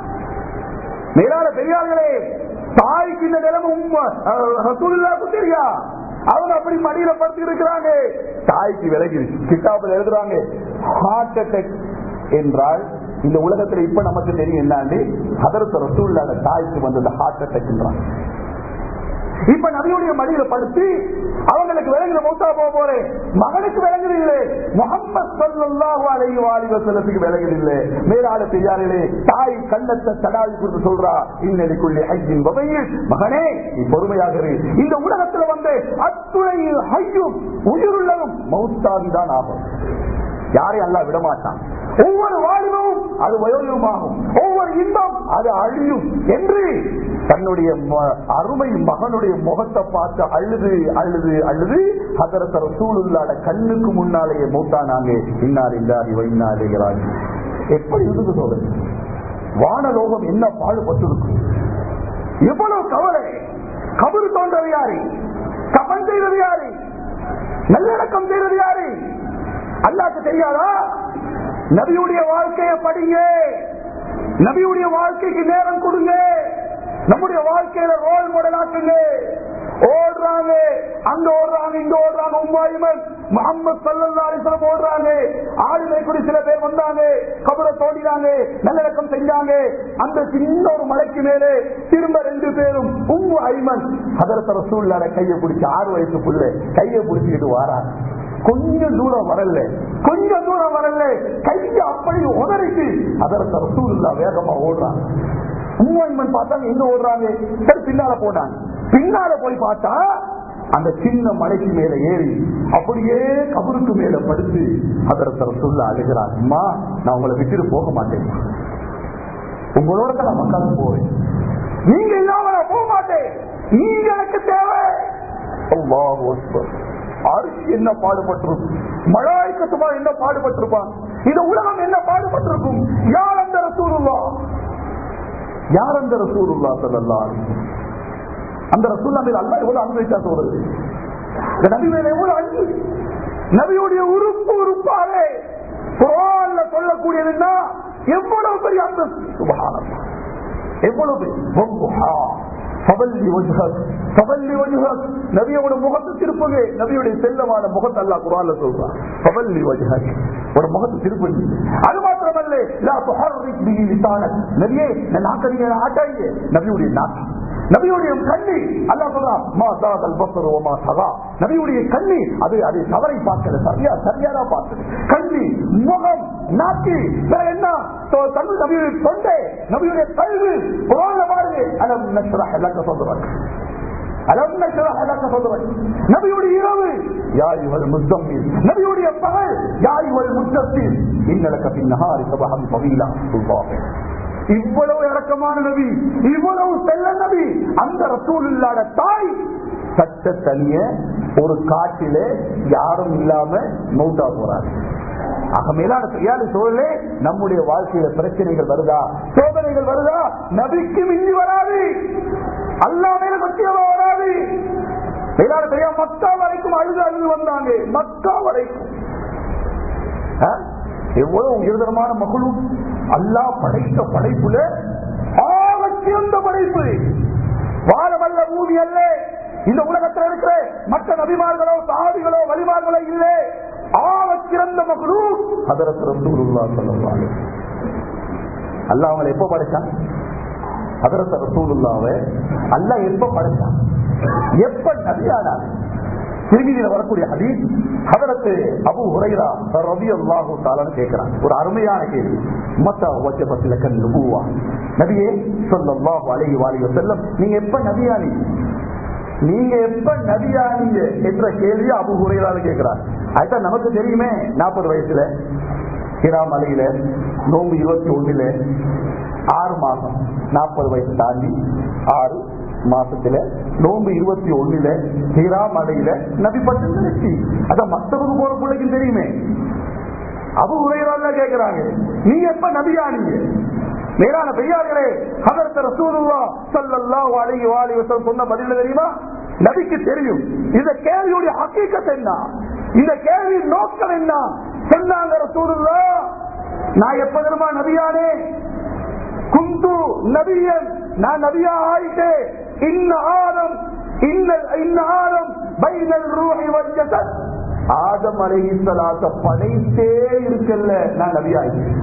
மேலான பெரியார்களே தாய்க்கு இந்த நிலைமை உண்மை ரசூலுல்லாக்கு தெரியா அவங்க அப்படி மடியில படுத்து இருக்கிறாங்க தாய்க்கு விலகி கிட்டாபில் எழுதுறாங்க ஹார்ட் அட்டாக் என்றால் இந்த உலகத்துல இப்ப நமக்கு தெரியும் என்னாண்டு அதற்கு ரசூல்லாத தாய்க்கு வந்தது ஹார்ட் அட்டாக் இப்ப நபியுடைய மடியில படுத்து அவங்களுக்கு விளங்குற மௌத்தா போக போறேன் மகனுக்கு விளங்குது இல்லை முகமது சல்லாஹு அலைஹி வாலிஹி வஸல்லத்துக்கு விளங்குது இல்லை மேலான பெரியார்களே தாய் கண்ணத்தை தடாவி கொடுத்து சொல்றா இன்னடிக்குள்ளே ஐயின் வகையில் மகனே நீ பொறுமையாக இரு. இந்த உலகத்துல வந்து அத்துணையில் ஐயும் உயிருள்ளதும் மௌத்தாவிதான் ஆகும் யாரையும் அல்லா விடமாட்டான் ஒவ்வொரு வாலிபமும் அது வயோதிகமாகும் ஒவ்வொரு இன்பம் அது அழியும் என்று தன்னுடைய ம- அருமை மகனுடைய முகத்தை பார்த்து அழுது அழுது அழுது அதரத்த ரசூலுல்லாட கண்ணுக்கு முன்னாலேயே மூத்தானாங்க இன்னார் இல்லாதி வைநாளிகளாகி எப்படி இருந்து சொல்றது வானலோகம் என்ன பாடுபட்டிருக்கும் எவ்வளவு கவலை கபரு தோன்றது யாரு கபன் செய்வது யாரு நல்லடக்கம் செய்வது யாரு அல்லாக்கு தெரியாதா நபியுடைய வாழ்க்கையை படிங்க நபியுடைய வாழ்க்கைக்கு நேரம் கொடுங்க நம்முடைய வாழ்க்கையில ரோல் மாடல் ஆக்குங்க ஓடுறாங்க அங்க ஓடுறாங்க இங்க ஓடுறாங்க உம்மாயிமன் முகமது சல்லா அலிஸ்லம் ஓடுறாங்க ஆளுமை கூட சில பேர் வந்தாங்க கபரை தோண்டினாங்க நல்லடக்கம் செஞ்சாங்க அந்த சின்ன ஒரு மலைக்கு மேலே திரும்ப ரெண்டு பேரும் உம்மு ஐமன் அதரத்த ரசூல்லாட கையை பிடிச்சி ஆறு வயசு புள்ள கையை பிடிச்சிக்கிட்டு வாராங்க கொஞ்சம் தூரம் வரல கொஞ்சம் தூரம் வரல கையை அப்படி உதறிட்டு அதற்கு ரசூலுல்லா வேகமா ஓடுறாங்க உம்மாய்மன் பார்த்தாங்க எங்க ஓடுறாங்க சரி பின்னால போனாங்க பின்னால போய் பார்த்தா அந்த சின்ன மலைக்கு மேல ஏறி அப்படியே கபருக்கு மேல படுத்து அதற்கு ரசூல்லா அழுகிறார் அம்மா நான் உங்களை விட்டுட்டு போக மாட்டேன் உங்களோட தான் நான் மக்களுக்கு போறேன் நீங்க இல்லாம நான் போக மாட்டேன் நீங்க எனக்கு தேவை அல்லாஹ் அக்பர். அரிசி என்ன பாடுபட்டிருக்கும் மலாய்க்கத்துமா என்ன பாடுபட்டிருப்பான் இந்த உலகம் என்ன பாடுபட்டிருக்கும் யார் அந்த ரசூலுல்லா யார் அந்த ரசூலுல்லா சொல்லல்லா அந்த ரசூல்லா மேல அல்லா எவ்வளவு அன்பு வைத்தா சொல்றது இந்த நபி மேல எவ்வளவு அன்பு நபியுடைய உறுப்பு உறுப்பாக குரான்ல சொல்லக்கூடியதுன்னா எவ்வளவு பெரிய அன்பு சுபஹானல்லாஹ் எவ்வளவு பெரிய வம்புஹா. ஃபவல்லி வஜ்ஹக், ஃபவல்லி வஜ்ஹக். நபியோட முகத்தை திருப்புங்க நபியுடைய செல்லமான முகத்தை அல்லாஹ் குர்ஆன்ல சொல்றான் ஃபவல்லி வஜ்ஹக். ஒரு முகத்தை திருப்புங்க அது மாத்திரமல்ல லா துஹர்ரிக் பிஹி லிசானக். நபியே இந்த நாக்கை நீங்க ஆட்டாதீங்க நபியுடைய நாக்கு நபியுடைய கண்ணி அல்லாஹ் சொல்றான் மா சாதல் பஸ்ரு வமா சகா நபியுடைய கண்ணி அது அது தவறை பார்க்கல சரியா சரியாரா பார்த்தது கண்ணி முகம் நாக்கு வேற என்ன தொ- தமிழ் நபியுடைய தொண்டை நபியுடைய கல்வி குரான்ல பாருங்க அலம் நஷ்ரஹ் லக்க சதுரக் அலம் நஷ்ரஹ் லக்க சதுரக் நபியுடைய இரவு யா அய்யுஹல் முஸ்தம்மில் நபியுடைய பகல் யா அய்யுஹல் முத்தஸ்ஸிர் இன்னலக பின் நஹாரி சபஹன் தவீலா சுல்தான் இவ்வளவு இறக்கமான நபி இவ்வளவு செல்ல நபி அந்த ரசூலுல்லாட தாய் சட்ட தனிய ஒரு காட்டில யாரும் இல்லாம மௌத்தா போறாங்க ஆக மேலான கையாளு சூழலே நம்முடைய வாழ்க்கையில பிரச்சனைகள் வருதா சோதனைகள் வருதா நபிக்கு மிஞ்சி வராது அல்லா மேல சத்தியமா வராது மேலான கையா மக்கா வரைக்கும் அழுது அழுது வந்தாங்க மக்கா வரைக்கும் ஆ? எவ்வளவு உயர்தரமான மகளும் அல்லாஹ் படைத்த படைப்புல ஆகச் சிறந்த படைப்பு வானமல்ல பூமி அல்ல இந்த உலகத்தில் இருக்கிற மற்ற நபிமார்களோ சாதிகளோ வழிமார்களோ இல்லை ஆகச் சிறந்த மகளும் அதற்கு ரசூலுல்லா சொல்லுவாங்க அல்லாஹ் அவங்களை எப்ப படைச்சான் அதரத்த ரசூலுல்லாவை அல்லாஹ் எப்ப படைச்சான் எப்ப நபியானாங்க திருமதியில வரக்கூடிய ஹதீஸ் ஹதரத்து அபு ஹுரைரா ரவி அல்லாஹு தாலான்னு கேட்கிறான் ஒரு அருமையான கேள்வி மத்த வச்சபத்தில கண் நுபுவா நபியே சொல்லல்லாஹு அலைஹி வாலிஹி வஸல்லம் நீங்க எப்ப நபியானி நீங்க எப்ப நபியானீங்க என்ற கேள்வி அபு ஹுரைரான்னு கேட்கிறார் அதுதான் நமக்கு தெரியுமே நாற்பது வயசுல கிரா மலையில நோம்பு இருபத்தி ஒண்ணுல ஆறு மாசம் நாற்பது வயசு தாண்டி ஆறு மாசத்துல நோன்பு இருபத்தி ஒண்ணுல ஹீரா மலையில நபி பட்டு நினைச்சு அத மத்தவங்க போற பிள்ளைக்கு தெரியுமே அபு உரையில கேட்கிறாங்க நீ எப்ப நபியா நீங்க மேலான பெரியார்களே ஹதரத் ரசூலுல்லாஹ் ஸல்லல்லாஹு அலைஹி வஸல்லம் சொன்ன பதில் தெரியுமா நபிக்கு தெரியும் இந்த கேள்வியுடைய ஹக்கீக்கத் என்ன இந்த கேள்வி நோக்கம் என்ன சொன்னாங்க ரசூலுல்லாஹ் நான் எப்ப தெரியுமா நபியானே குந்து நபியன் நான் நபியா ஆயிட்டேன் இன்ன ஆரம் இன்ன இன்ன ஆரம் பைனல் ரூஹி வல் ஜஸத் ஆதம் அலைஹிஸ்ஸலாத்த படைத்தே இருக்கல்ல நான் நபி ஆயிட்டேன்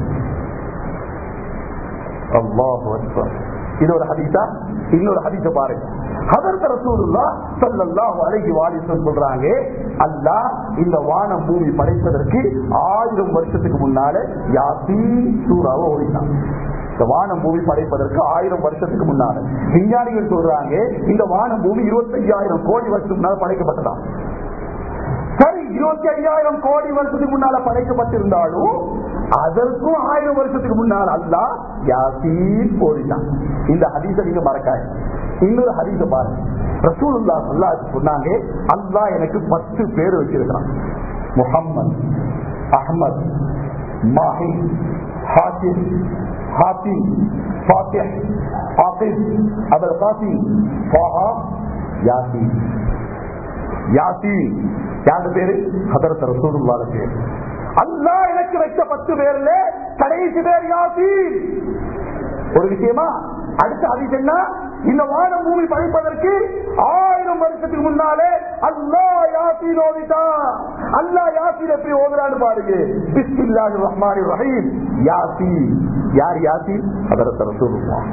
அல்லாஹு அக்பர் இது ஒரு ஹதீஸா இன்னொரு ஹதீஸ பாருங்க ஹதரத் ரசூலுல்லாஹ் ஸல்லல்லாஹு அலைஹி வஸல்லம் சொல்றாங்க அல்லாஹ் இந்த வானம் பூமி படைப்பதற்கு ஆயிரம் வருஷத்துக்கு முன்னால யாசீன் சூறாவை ஓடினான் இந்த வானம் பூமி படைப்பதற்கு ஆயிரம் வருஷத்துக்கு முன்னால விஞ்ஞானிகள் சொல்றாங்க இந்த வானம் பூமி இருபத்தையாயிரம் கோடி வருஷத்துக்கு முன்னால படைக்கப்பட்டதான் சரி இருபத்தி ஐயாயிரம் கோடி வருஷத்துக்கு முன்னால படைக்கப்பட்டிருந்தாலும் அதற்கும் ஆயிரம் வருஷத்துக்கு முன்னால் அல்லா யாசீன் போரிட்டான் இந்த ஹதீஸ நீங்க மறக்காய் இன்னொரு ஹதீஸ பாருங்க ரசூலுல்லா அல்லா சொன்னாங்க அல்லாஹ் எனக்கு பத்து பேர் வச்சிருக்கிறான் முஹம்மது அஹமத் மாஹி ஹாசிம் ஹாத்திம் ஃபாத்திஹ் ஆகிப் அபுல் காசிம் ஃபாஹா யாசீன் யாசீன் யாரு பேரு ஹதரத் ரசூலுல்லாஹ் பேரு அல்லாஹ் எனக்கு வச்ச பத்து பேர்ல கடைசி பேர் யாசீன் ஒரு விஷயமா அடுத்த ஹதீஸ் என்ன இந்த வானம் பூமி படைப்பதற்கு ஆயிரம் வருஷத்துக்கு முன்னாலே அல்லாஹ் யாசீன் ஓதிட்டான் அல்லாஹ் யாசீன் எப்படி ஓதுறான்னு பாருங்க பிஸ்மில்லாஹிர் ரஹ்மானிர் ரஹீம் யாசீன் யார் யாசீன் ஹதரத் ரசூலுல்லாஹ்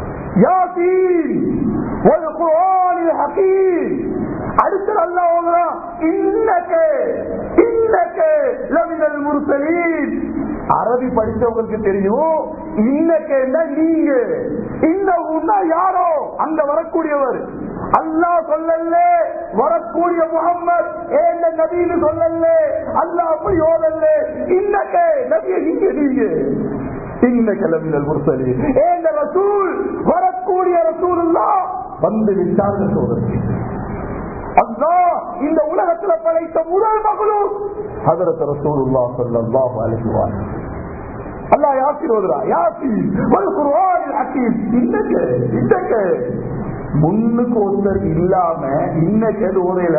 யாசீன் வல் குர்ஆனில் ஹகீம் அடுத்து நல்லா ஓதுறான் இன்னக்கு இன்னக்கு லமினல் முர்சலீன் அரபி படிச்சவங்களுக்கு தெரியும் இன்னக்கு நீங்க இன்னும்னா யாரோ அங்க வரக்கூடியவர் அல்லாஹ் சொல்லல வரக்கூடிய முகம்மது ஏந்த நபின்னு சொல்லல அல்லாஹ் அப்படி ஓதல்ல இன்னக்கு நபிய நீங்க நீங்க இன்னக்கு லமினல் முர்சலீன் ஏந்த ரசூல் வரக்கூடிய ரசூல் வந்து விட்டார்கள் சோதனை அல்லாஹ் இந்த உலகத்துல படைத்த முதல் மகளும் ஹதரத் ரசூலுல்லாஹ் ஸல்லல்லாஹு அலைஹி வஸல்லம் அல்லாஹ் யாசிர் ஓதுறா யாசிர் வல் குர்ஆனில் ஹக்கீம் இன்னக்கு இன்னக்கு முன்னுக்கு ஒருத்தர் இல்லாம இன்னக்கு எது ஓதையில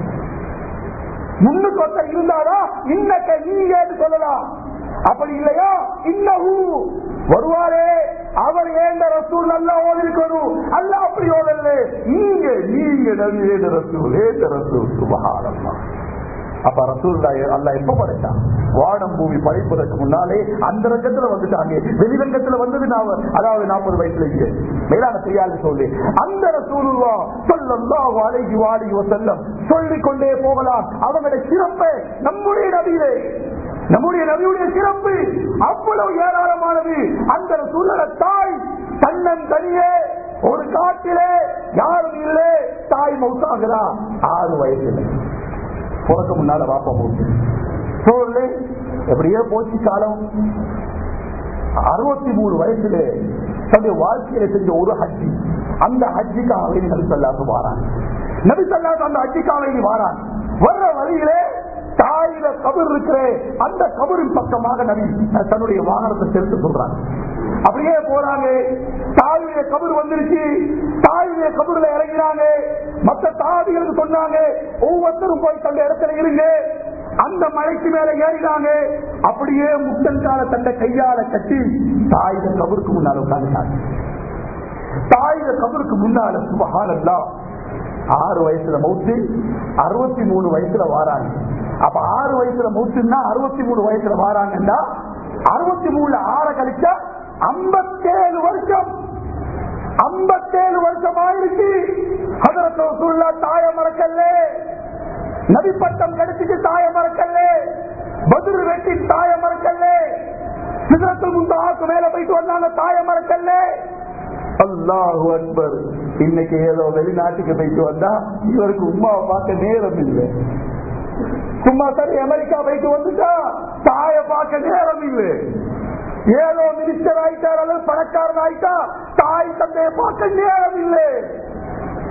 முன்னுக்கு ஒருத்தர் இருந்தாரா இன்னக்க நீங்க சொல்லலாம் அப்படி இல்லையா இன்னஹு வருவாரே அவர் ஏந்த ரசூல் நல்லா ஓதிருக்கணும் அல்ல அப்படி ஓதல்ல நீங்க நீங்க நபி ஏந்த ரசூல் ஏந்த ரசூல் சுபஹானல்லா அப்ப ரசூல் அல்ல எப்ப படைச்சான் வானம் பூமி படைப்பதற்கு முன்னாலே அந்த ரங்கத்துல வந்துட்டாங்க வெளிரங்கத்துல வந்தது நாம அதாவது நாற்பது வயசுல இங்க மேலான செய்யாத சொல்லி அந்த ரசூலுவா சொல்லல்லாஹு அலைஹி வாலிஹி வஸல்லம் சொல்லிக் கொண்டே போகலாம் அவங்களுடைய சிறப்பை நம்முடைய நபியிலே நம்முடைய நபியுடைய சிறப்பு அவ்வளவு ஏராளமானது அந்த சூழல தாய் தன்னன் தனியே ஒரு காட்டிலே யாரும் இல்லை தாய் மவுத்தாகிறா ஆறு வயசுல பிறக்க முன்னால வாப்பா போச்சு சொல்லு எப்படியோ போச்சு காலம் அறுபத்தி மூணு வயசுல தன்னுடைய வாழ்க்கையில செஞ்ச ஒரு ஹஜ்ஜி அந்த ஹஜ்ஜிக்காக நபி சொல்லாது வாரான் நபி சொல்லாது அந்த ஹஜ்ஜிக்காக வாரான் வர்ற வழியிலே தாயில கபர் இருக்கிற அந்த கபரின் பக்கமாக நபி தன்னுடைய வாகனத்தை செலுத்த சொல்றாங்க அப்படியே போறாங்க தாயுடைய கபர் வந்துருச்சு தாயுடைய கபர்ல இறங்கிறாங்க மற்ற தாதிகளுக்கு சொன்னாங்க ஒவ்வொருத்தரும் போய் தந்த இடத்துல இருங்க அந்த மலைக்கு மேல ஏறினாங்க அப்படியே முத்தன் கால தந்த கையால கட்டி தாயில கபருக்கு முன்னால உட்காந்துட்டாங்க தாயில கபருக்கு முன்னால சுபகாலல்லா ஆறு வயசுல மௌத்து அறுபத்தி மூணு வயசுல வாராங்க அப்ப ஆறு வயசுல மௌத்துன்னா அறுபத்தி மூணு வயசுல வாராங்கன்னா அறுபத்தி மூணுல ஆற கழிச்சா ஐம்பத்தேழு வருஷம் ஐம்பத்தேழு வருஷம் ஆயிருக்கு ஹதரத்தோசுல்லா தாய மறக்கல்ல நபிப்பட்டம் கிடைச்சிட்டு தாய மறக்கல்ல பதில் வெட்டி தாய மறக்கல்ல சிதறத்தில் முந்தாக்கு மேல போயிட்டு வந்தாங்க தாய மறக்கல்ல அல்லாஹு அக்பர் இன்னைக்கு ஏதோ வெளிநாட்டுக்கு போயிட்டு வந்தா இவருக்கு உமாவை பார்க்க நேரம் இல்லை சும்மா சரி அமெரிக்கா போயிட்டு வந்துட்டா தாய பார்க்க நேரம் இல்லை ஏதோ மினிஸ்டர் ஆயிட்டார் அல்லது பணக்காரன் ஆயிட்டா தாய் தந்தையை பார்க்க நேரம் இல்லை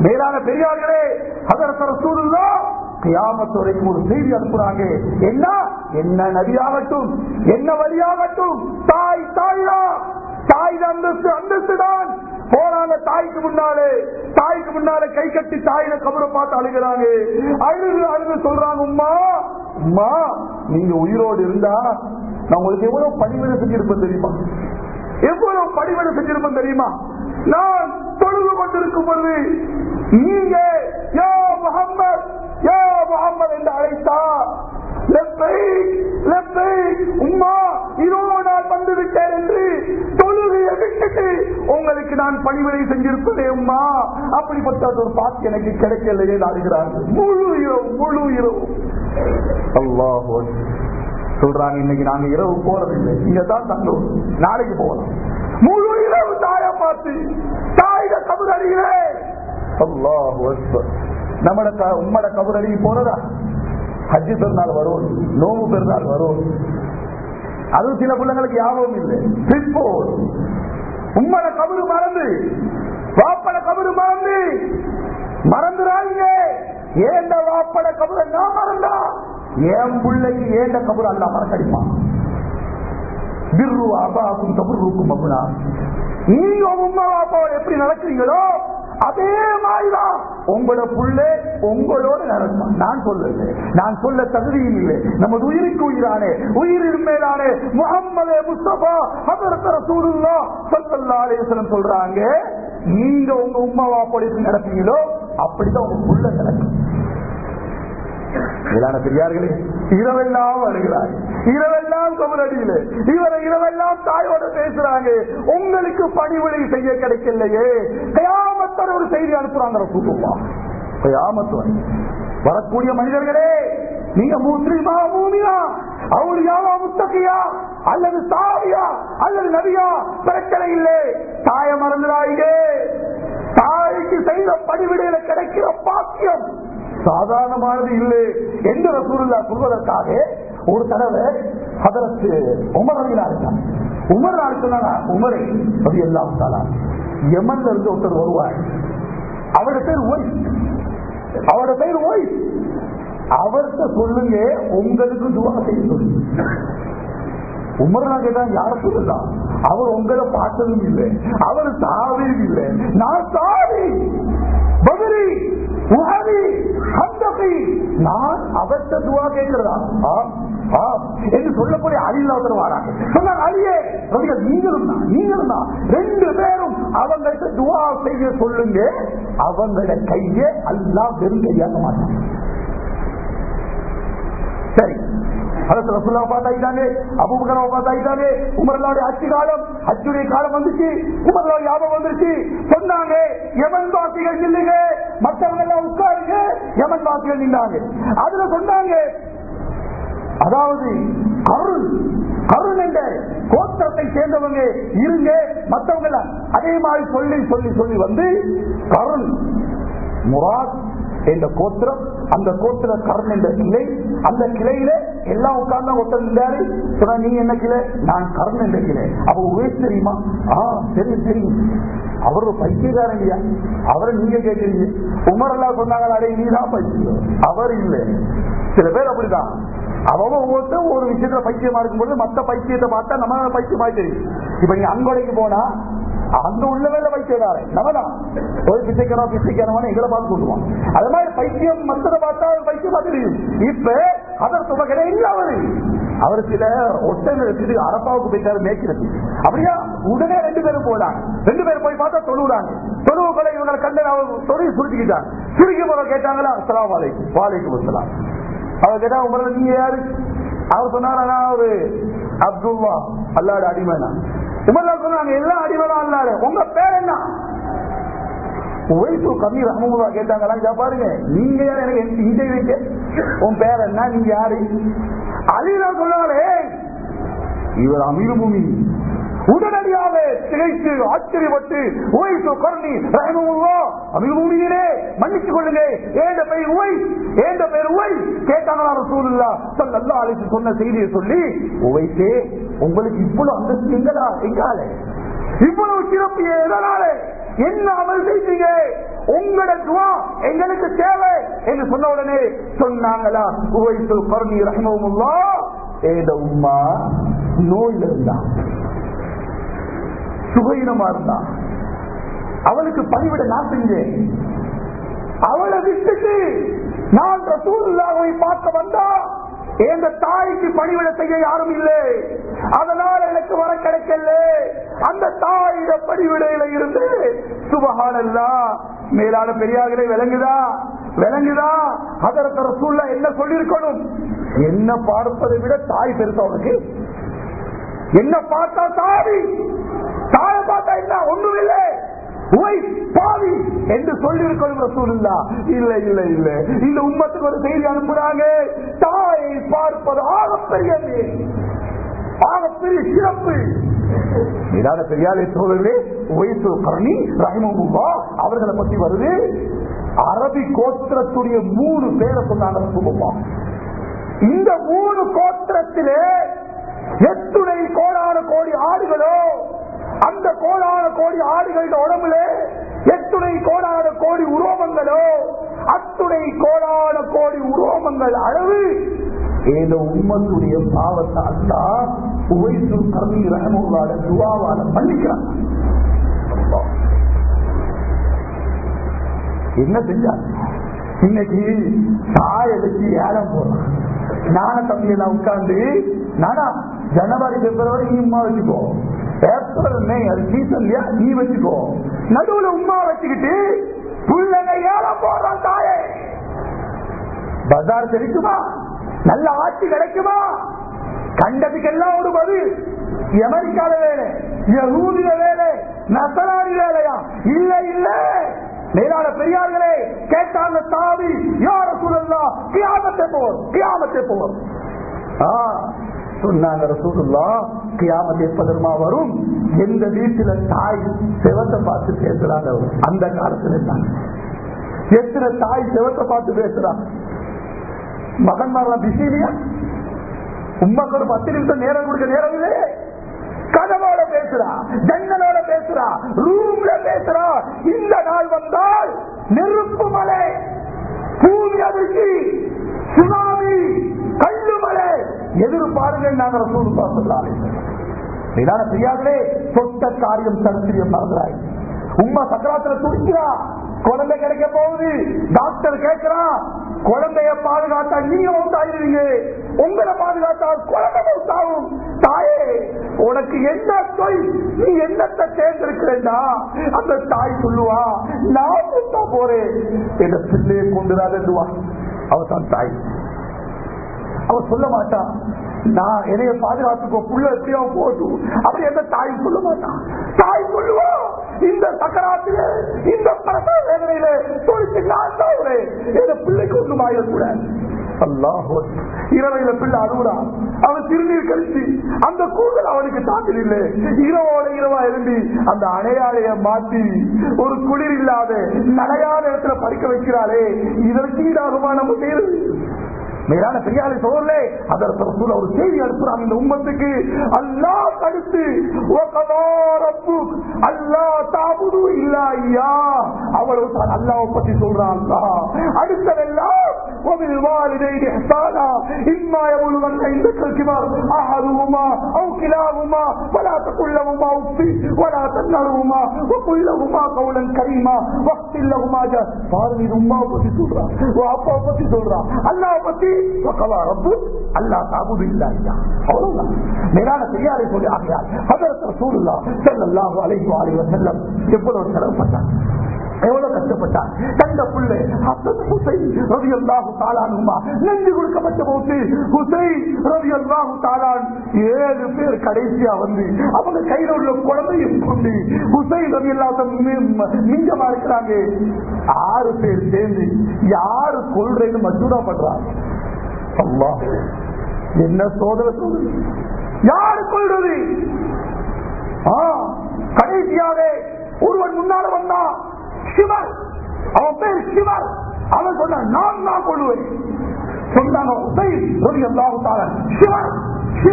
மேலான பெரியார்களே அதற்கு ரசூலுல்லா கியாமத்து வரைக்கும் ஒரு செய்தி அனுப்புறாங்க என்ன என்ன நதியாகட்டும் என்ன வழியாகட்டும் தாய் தாய்தா தாய் அந்தஸ்து அந்தஸ்து தான் போறாங்க தாய்க்கு முன்னாலே தாய்க்கு முன்னாலே கை கட்டி தாயில கபரை பார்த்து அழுகிறாங்க அழுது அழுது சொல்றாங்க உம்மா உம்மா நீங்க உயிரோடு இருந்தா நான் உங்களுக்கு எவ்வளவு பணிவிடை செஞ்சிருப்பேன் தெரியுமா எவ்வளவு பணிவிடை செஞ்சிருப்பேன் தெரியுமா நான் தொழுது கொண்டிருக்கும் பொழுது நீங்க யா முகம்மது யா முகம்மது என்று அழைத்தா லெப்பைக், லெப்பைக், உம்மா இதோ நான் வந்து விட்டேன் என்று தொழுகையை விட்டுட்டு உங்களுக்கு நான் பணிவிடை செஞ்சிருப்பதே உம்மா அப்படிப்பட்ட ஒரு பாக்கி எனக்கு கிடைக்கலையே நாடுகிறார்கள் முழு இரவு முழு இரவு அல்லாஹ் சொல்றாங்க இன்னைக்கு நாங்க இரவு போறதில்லை இங்க தான் தங்கும் நாளைக்கு போகலாம் முழு இரவு தாய பார்த்து தாயிட கபுரடிகளே அல்லாஹ் நம்மட க- உம்மட கபுரடி போறதா ஹஜ்ஜு பெருநாள் வரும் நோம்பு பெருநாள் வரும் அதுவும் சில பிள்ளைங்களுக்கு யாபகம் இல்லை பிற்போல் உம்மட கபரு மறந்து வாப்பட கபரு மறந்து மறந்துடாதீங்க ஏண்ட வாப்பட கபரை நான் மறந்தா என் பிள்ளைக்கு ஏண்ட கபரு அல்ல மறக்கடிப்பான் பிர்ரு அபாக்கும் கபருக்கும் அப்படின்னா நீங்க உங்க உம்மா அப்பாவோட எப்படி நடக்கிறீங்களோ அதே மாதிரிதான் உங்களோட புள்ளே உங்களோட நடக்கும் நான் சொல்லல நான் சொல்ல தகுதியும் இல்லை நமது உயிருக்கு உயிரானே உயிரின் மேலானே முகம்மது முஸ்தபா ஹதரத் ரசூலுல்லா ஸல்லல்லாஹு அலைஹி வஸல்லம் சொல்றாங்க நீங்க உங்க உம்மா அப்பாவோட எப்படி நடப்பீங்களோ அப்படிதான் உங்க புள்ள நடக்கும் மேலான பெரியார்களே இரவெல்லாம் வருகிறார் இரவெல்லாம் கமலடியில இவரை இரவெல்லாம் தாயோட பேசுறாங்க உங்களுக்கு பணிவிடை செய்ய கிடைக்கலையே கயாமத்தர் ஒரு செய்தி அனுப்புறாங்க ரசூலுல்லா கயாமத்து வரக்கூடிய மனிதர்களே நீங்க முஸ்லிமா மூமியா அவுளியாவா முத்தகையா அல்லது தாவியா அல்லது நபியா பிரச்சனை இல்லை தாய மறந்துடாயிங்க தாய்க்கு செய்த பணிவிடையில கிடைக்கிற பாக்கியம் சாதாரணமானது இல்லை என்று ரசூலுல்லா சொல்வதற்காக ஒரு தடவை அதற்கு உமர் அணிகிறார்கள் உமர் நாள் சொன்னாங்க உமரை அது எல்லாம் தானா யமன்ல இருந்து ஒருத்தர் வருவார் அவரோட பேர் ஒய் அவரோட பேர் ஒய் அவர்கிட்ட சொல்லுங்க உங்களுக்கு துவா செய்ய சொல்லுங்க உமர் நான் கேட்டா யார சொல்லலாம் அவர் உங்களை பார்த்ததும் இல்லை அவர் சாவையும் இல்லை நான் சாவி பதரி உஹரி ஹந்தகி நான் அவர்த்த துவா கேட்கிறதா ஆம், ஆம் என்று சொல்லக்கூடிய அழியில் ஒருத்தர் வராங்க சொன்னாங்க அழியே ரவிகள் நீங்களும் தான் நீங்களும் தான் ரெண்டு பேரும் அவங்கள்ட்ட துவா செய்ய சொல்லுங்க அவங்களோட கையை எல்லாம் வெறும் கையாக்க மாட்டாங்க சரி அதற்கு ரசுல்லா பார்த்தாயிட்டாங்க அபுபக்கராவை பார்த்தாயிட்டாங்க உமர்லாவுடைய ஆட்சி காலம் அச்சுடைய காலம் வந்துச்சு உமர்லா ஞாபகம் வந்துருச்சு சொன்னாங்க எமன் வாசிகள் நில்லுங்க மற்றவங்க எல்லாம் உட்காருங்க எமன் வாசிகள் நின்றாங்க அதுல சொன்னாங்க அதாவது அருள் அருள் என்ற கோத்திரத்தை சேர்ந்தவங்க இருங்க மற்றவங்க எல்லாம் அதே மாதிரி சொல்லி சொல்லி சொல்லி வந்து கருள் முராத் என்ற கோத்திரம் அந்த கோத்திர கரண் என்ற கிளை அந்த கிளையில எல்லாம் உட்கார்ந்து ஒருத்தர் இருந்தாரு சொன்னா நீ என்ன கிளை நான் கரண் என்ற கிளை அப்ப உவேஸ் தெரியுமா ஆ தெரியும் தெரியும் அவர் ஒரு பைத்தியக்காரன் இல்லையா அவரை நீங்க கேட்கறீங்க உமர் எல்லாம் சொன்னாங்க அடே நீதான் பைத்தியம் அவர் இல்லை சில பேர் அப்படிதான் அவங்க ஒவ்வொருத்தரும் ஒரு விஷயத்துல பைத்தியமா இருக்கும்போது மத்த பைத்தியத்தை பார்த்தா நம்ம பைத்தியமா தெரியும் இப்ப நீ அங்கொடைக்கு போனா அங்க உள்ள வேலை பைத்தியக்காரன் நம்மதான் ஒரு பிச்சைக்காரன் பிச்சைக்காரன் எங்களை பார்த்து கொள்ளுவான் அது மாதிரி பைத்தியம் மத்ததை பார்த்தா அவர் பைத்தியமா தெரியும் இப்ப அதர் துவக்கடை இல்ல அவரு அவர் சில ஒட்டங்கள் எடுத்துட்டு அரப்பாவுக்கு போயிட்டாரு மேய்க்கிறது அப்படியா உடனே ரெண்டு பேரும் போனாங்க ரெண்டு பேரும் போய் பார்த்தா தொழுவுறாங்க தொழுவு கொலை இவங்களை கண்டு அவர் தொழில் சுருக்கிக்கிட்டாங்க சுருக்கி போற கேட்டாங்களா அஸ்லாம் வாலைக்கும் வாலைக்கும் அஸ்லாம் அவர் கேட்டா உங்களை நீங்க யாரு அவர் சொன்னாரா நான் ஒரு அப்துல்லா அல்லாட அடிமைனா உமர்லா சொன்னாங்க எல்லா அடிமைதான் அல்லாட உங்க பேர் என்ன வயசு கம்மி ரஹமுல்லா கேட்டாங்களா இதா பாருங்க நீங்க யார் எனக்கு இன்டை வைக்க உன் பேர் என்ன நீங்க யாரு அலிதான் சொன்னாங்களே இவர் அமீர் பூமி உடனடியாக திகைத்து ஆச்சரியப்பட்டு ஓய்சு கருணி ரஹமுல்லா அமீர் பூமியிலே மன்னித்துக் கொள்ளுங்க ஏண்ட பெயர் உவை ஏண்ட பெயர் உவை கேட்டாங்களா ரசூலுல்லா சல்லல்லாஹு அலைஹி வஸல்லம் சொன்ன செய்தியை சொல்லி உவைத்தே உங்களுக்கு இவ்வளவு அந்தஸ்து எங்கடா எங்காலே இவ்வளவு சிறப்பு எதனால என்ன அமல் செய்தீங்க உங்களோட துவா எங்களுக்கு தேவை என்று சொன்ன உடனே சொன்னாங்களா உவைசு கருணி ரஹ்மவுல்லா ஏத உம்மா நோயில் இருந்தா சுகையினமா இருந்தா அவளுக்கு பணிவிட நான் செஞ்சேன் அவளை விட்டுட்டு நான் ரசூலுல்லாவை பார்க்க வந்தா எங்க தாய்க்கு பணிவிட செய்ய யாரும் இல்லை அதனால எனக்கு வர கிடைக்கல அந்த தாயிட பணிவிடையில இருந்து சுபகானல்லா மேலான பெரியார்களே விளங்குதா விளங்குதா அதற்கு ரசூல்ல என்ன சொல்லியிருக்கணும் என்ன பார்ப்பதை விட தாய் பெருசா உனக்கு என்ன பார்த்தா தாவி தாயை பார்த்தா என்ன ஒண்ணும் இல்லை உவை பாவி என்று சொல்லியிருக்கணும் ரசூலுல்லா இல்ல இல்ல இல்ல இந்த உம்மத்துக்கு ஒரு செய்தி அனுப்புறாங்க தாயை பார்ப்பது ஆகப்பெரிய ஆகப்பெரிய சிறப்பு இதான பெரியாரை சோழர்களே உவைசு கரணி ரஹிமமுல்லா அவர்களை பத்தி வருது அரபி கோத்திரத்துடைய மூணு பேரை சொன்னாங்க ரசூலுல்லா இந்த மூணு கோத்திரத்திலே எத்துணை கோடான கோடி ஆடுகளோ அந்த கோடான கோடி ஆடுகளோட உடம்புல எத்துணை கோடான கோடி உரோமங்களோ அத்துணை கோடான கோடி உரோமங்கள் அளவு ஏதோ உம்மத்துடைய பாவத்தால் தான் உவைசு கர்மி ரஹமுல்லாட துவாவால மன்னிக்கிறாங்க என்ன செஞ்சாங்க இன்னைக்கு தாய வச்சு ஏலம் போறான் நான தம்பியெல்லாம் உட்கார்ந்து நானா ஜனவரி பிப்ரவரி நீ உமா வச்சுக்கோ ஏப்ரல் மே அது சீசன் இல்லையா நீ வச்சுக்கோ நடுவுல உமா வச்சுக்கிட்டு புள்ளங்க ஏலம் போடுறான் தாயே பஜார் கிடைக்குமா நல்ல ஆட்சி கிடைக்குமா கண்டதுக்கெல்லாம் ஒரு பதில் அமெரிக்கால வேலை யகூதிய வேலை நசராணி வேலையா இல்ல இல்ல மேலான பெரியார்களே கேட்டாங்க தாவி யார சூழல்லா கியாமத்தை போர் கியாமத்தை போர் சொன்னாங்க ரசூலுல்லா கியாமத் எப்பதற்மா வரும் எந்த வீட்டுல தாய் செவத்தை பார்த்து பேசுறாங்க அந்த காலத்துல இருந்தாங்க எத்தனை தாய் செவத்தை பார்த்து பேசுறாங்க மகன்மாரெல்லாம் பிஸி இல்லையா உமாக்கு ஒரு பத்து நிமிஷம் நேரம் கொடுக்க நேரம் இல்லையே கதவோட பேசுறா ஜன்னலோட பேசுறா ரூம்ல பேசுறா இந்த நாள் வந்தால் நெருப்பு மலை பூமி அதிர்ச்சி சுனாமி கல்லு மலை எதிர்பாருங்க நாங்கள் சூழ்நிலை சொல்லாலே நிதான செய்யாதே சொத்த காரியம் சரித்திரியம் மறந்துறாய் உமா சக்கராத்துல துடிக்கிறா குழந்தை கிடைக்க போகுது டாக்டர் கேட்கிறான் குழந்தைய பாதுகாத்தா நீங்க மவுத்தாயிருவீங்க உங்களை பாதுகாத்தால் குழந்தை மவுத்தாகும் தாயே உனக்கு என்ன சொல் நீ என்னத்தை தேர்ந்தெடுக்கிறேன்டா அந்த தாய் சொல்லுவா நான் மூத்தா போறேன் என்ற பிள்ளையை கொண்டுதான் அவதான் தாய் அவ சொல்ல மாட்டான் நான் என்னைய பாதுகாத்துக்கோ புள்ள எப்படியோ போட்டும் அப்படி எந்த தாய் சொல்ல மாட்டான் தாய் சொல்லுவா இந்த சக்கராத்தில இந்த பிரசவ வேதனையில தொழிச்சு நான் தாவுறேன் எந்த பிள்ளைக்கு ஒன்றும் ஆயிடக்கூடாது அல்லாஹோ இரவையில பிள்ளை அழுகுறான் அவன் திருநீர் கழிச்சு அந்த கூந்தல் அவனுக்கு தாக்கல் இல்லை இரவோட இரவா எழுந்தி அந்த அணையாளைய மாற்றி ஒரு குளிர் இல்லாத நடையாத இடத்துல படிக்க வைக்கிறாளே இதற்கு ஈடாகுமா நம்ம செய்யறது மேலான பெரியாரை சோழலே அதற்கு ரசூல் ஒரு செய்தி அனுப்புறாங்க இந்த உம்மத்துக்கு அல்லா கடுத்து அல்லா தாபுது இல்லா ஐயா அவ்வளவு தான் அல்லாவை பத்தி சொல்றான் அடுத்ததெல்லாம் وبالوالدين إحسانا إما يبلغن عندك الكبر أحدهما أو كلاهما فلا تقل لهما أف ولا تنهرهما وقل لهما قولا كريما واغفر لهما جهل பாருங்க இது உமாவை பத்தி சொல்றான் அப்பாவை பத்தி சொல்றான் அல்லாவை பத்தி وقضى ربك الا تعبد الا اياه அவ்வளவுதான் மேலான பெரியாரை சொல்லி ஆகையால் ஹதரத் ரசூலுல்லாஹ் ஸல்லல்லாஹு அலைஹி வஸல்லம் வஸல்லம் எவ்வளவு சிரமப்பட்டார் எவ்வளவு கஷ்டப்பட்டார் கண்ட பிள்ளை ஹசன் ஹுசைன் ரவி அல்லாஹு தாலானுமா நெஞ்சு கொடுக்கப்பட்ட போது ஹுசைன் ரவி அல்லாஹு தாலான் ஏழு பேர் கடைசியா வந்து அவங்க கையில உள்ள குழந்தையும் கொண்டு ஹுசைன் ரவி அல்லாஹ் மிஞ்சமா இருக்கிறாங்க ஆறு பேர் சேர்ந்து யாரு கொள்றேன்னு மசூரா பண்றாங்க அல்லாஹ் என்ன சோதனை சொல்றது யாரு கொள்றது ஆ, கடைசியாக ஒருவன் முன்னால வந்தான் சிவர் அவன் பேர் சிவர் அவன் சொன்னான் நான் நான் கொள்ளுவேன் சொன்னாங்க உசைன் ரவி அல்லாஹு தாலா சிவர் சிவர்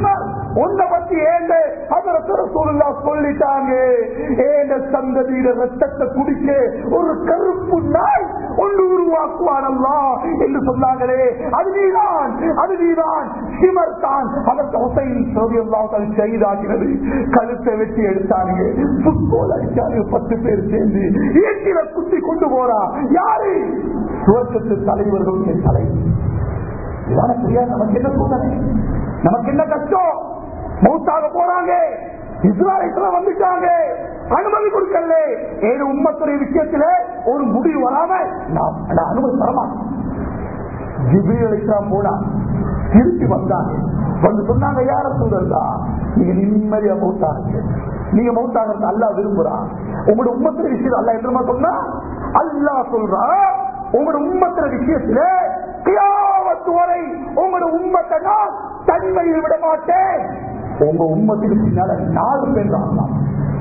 உன்னை பத்தி ஏண்ட அதற்கு ரசூலுல்லா சொல்லிட்டாங்க ஏண்ட சந்ததியிட ரத்தத்தை குடிக்க ஒரு கருப்பு நாய் ஒன்று உருவாக்குவான் அல்லா என்று சொன்னாங்களே அது நீதான் அது நீதான் சிமர் தான் அதற்கு ஹுசைன் சோதியல்லாவுகள் செய்தாகிறது கழுத்தை வெட்டி எடுத்தாங்க புட்போல் அடிச்சாங்க பத்து பேர் சேர்ந்து இயற்கையில குத்தி கொண்டு போறா யாரு சுவர்க்கத்து தலைவர்களுடைய தலை இதான தெரியாது நமக்கு என்ன சோதனை நமக்கு என்ன கஷ்டம் மௌத்தாக போறாங்க இஸ்ராயத்துல வந்துட்டாங்க அனுமதி கொடுக்கல ஏழு உண்மத்துறை விஷயத்துல ஒரு முடிவு வராம நான் நான் அனுமதி தரமாட்டேன் ஜிபிரலிஸ்லாம் போனா திருப்பி வந்தாங்க வந்து சொன்னாங்க யார சூழல்லா நீங்க நிம்மதியா மௌத்தாங்க நீங்க மௌத்தாகிறது அல்லா விரும்புறான் உங்களோட உம்மத்திர விஷயம் அல்ல என்றுமா சொன்னா அல்லா சொல்றா உங்களோட உம்மத்திர விஷயத்துல கியாமத்து வரை உங்களோட உம்மத்தை நான் தன்மையில் விட மாட்டேன் உங்க உம்மத்துக்கு பின்னால நாலு பேர் தான்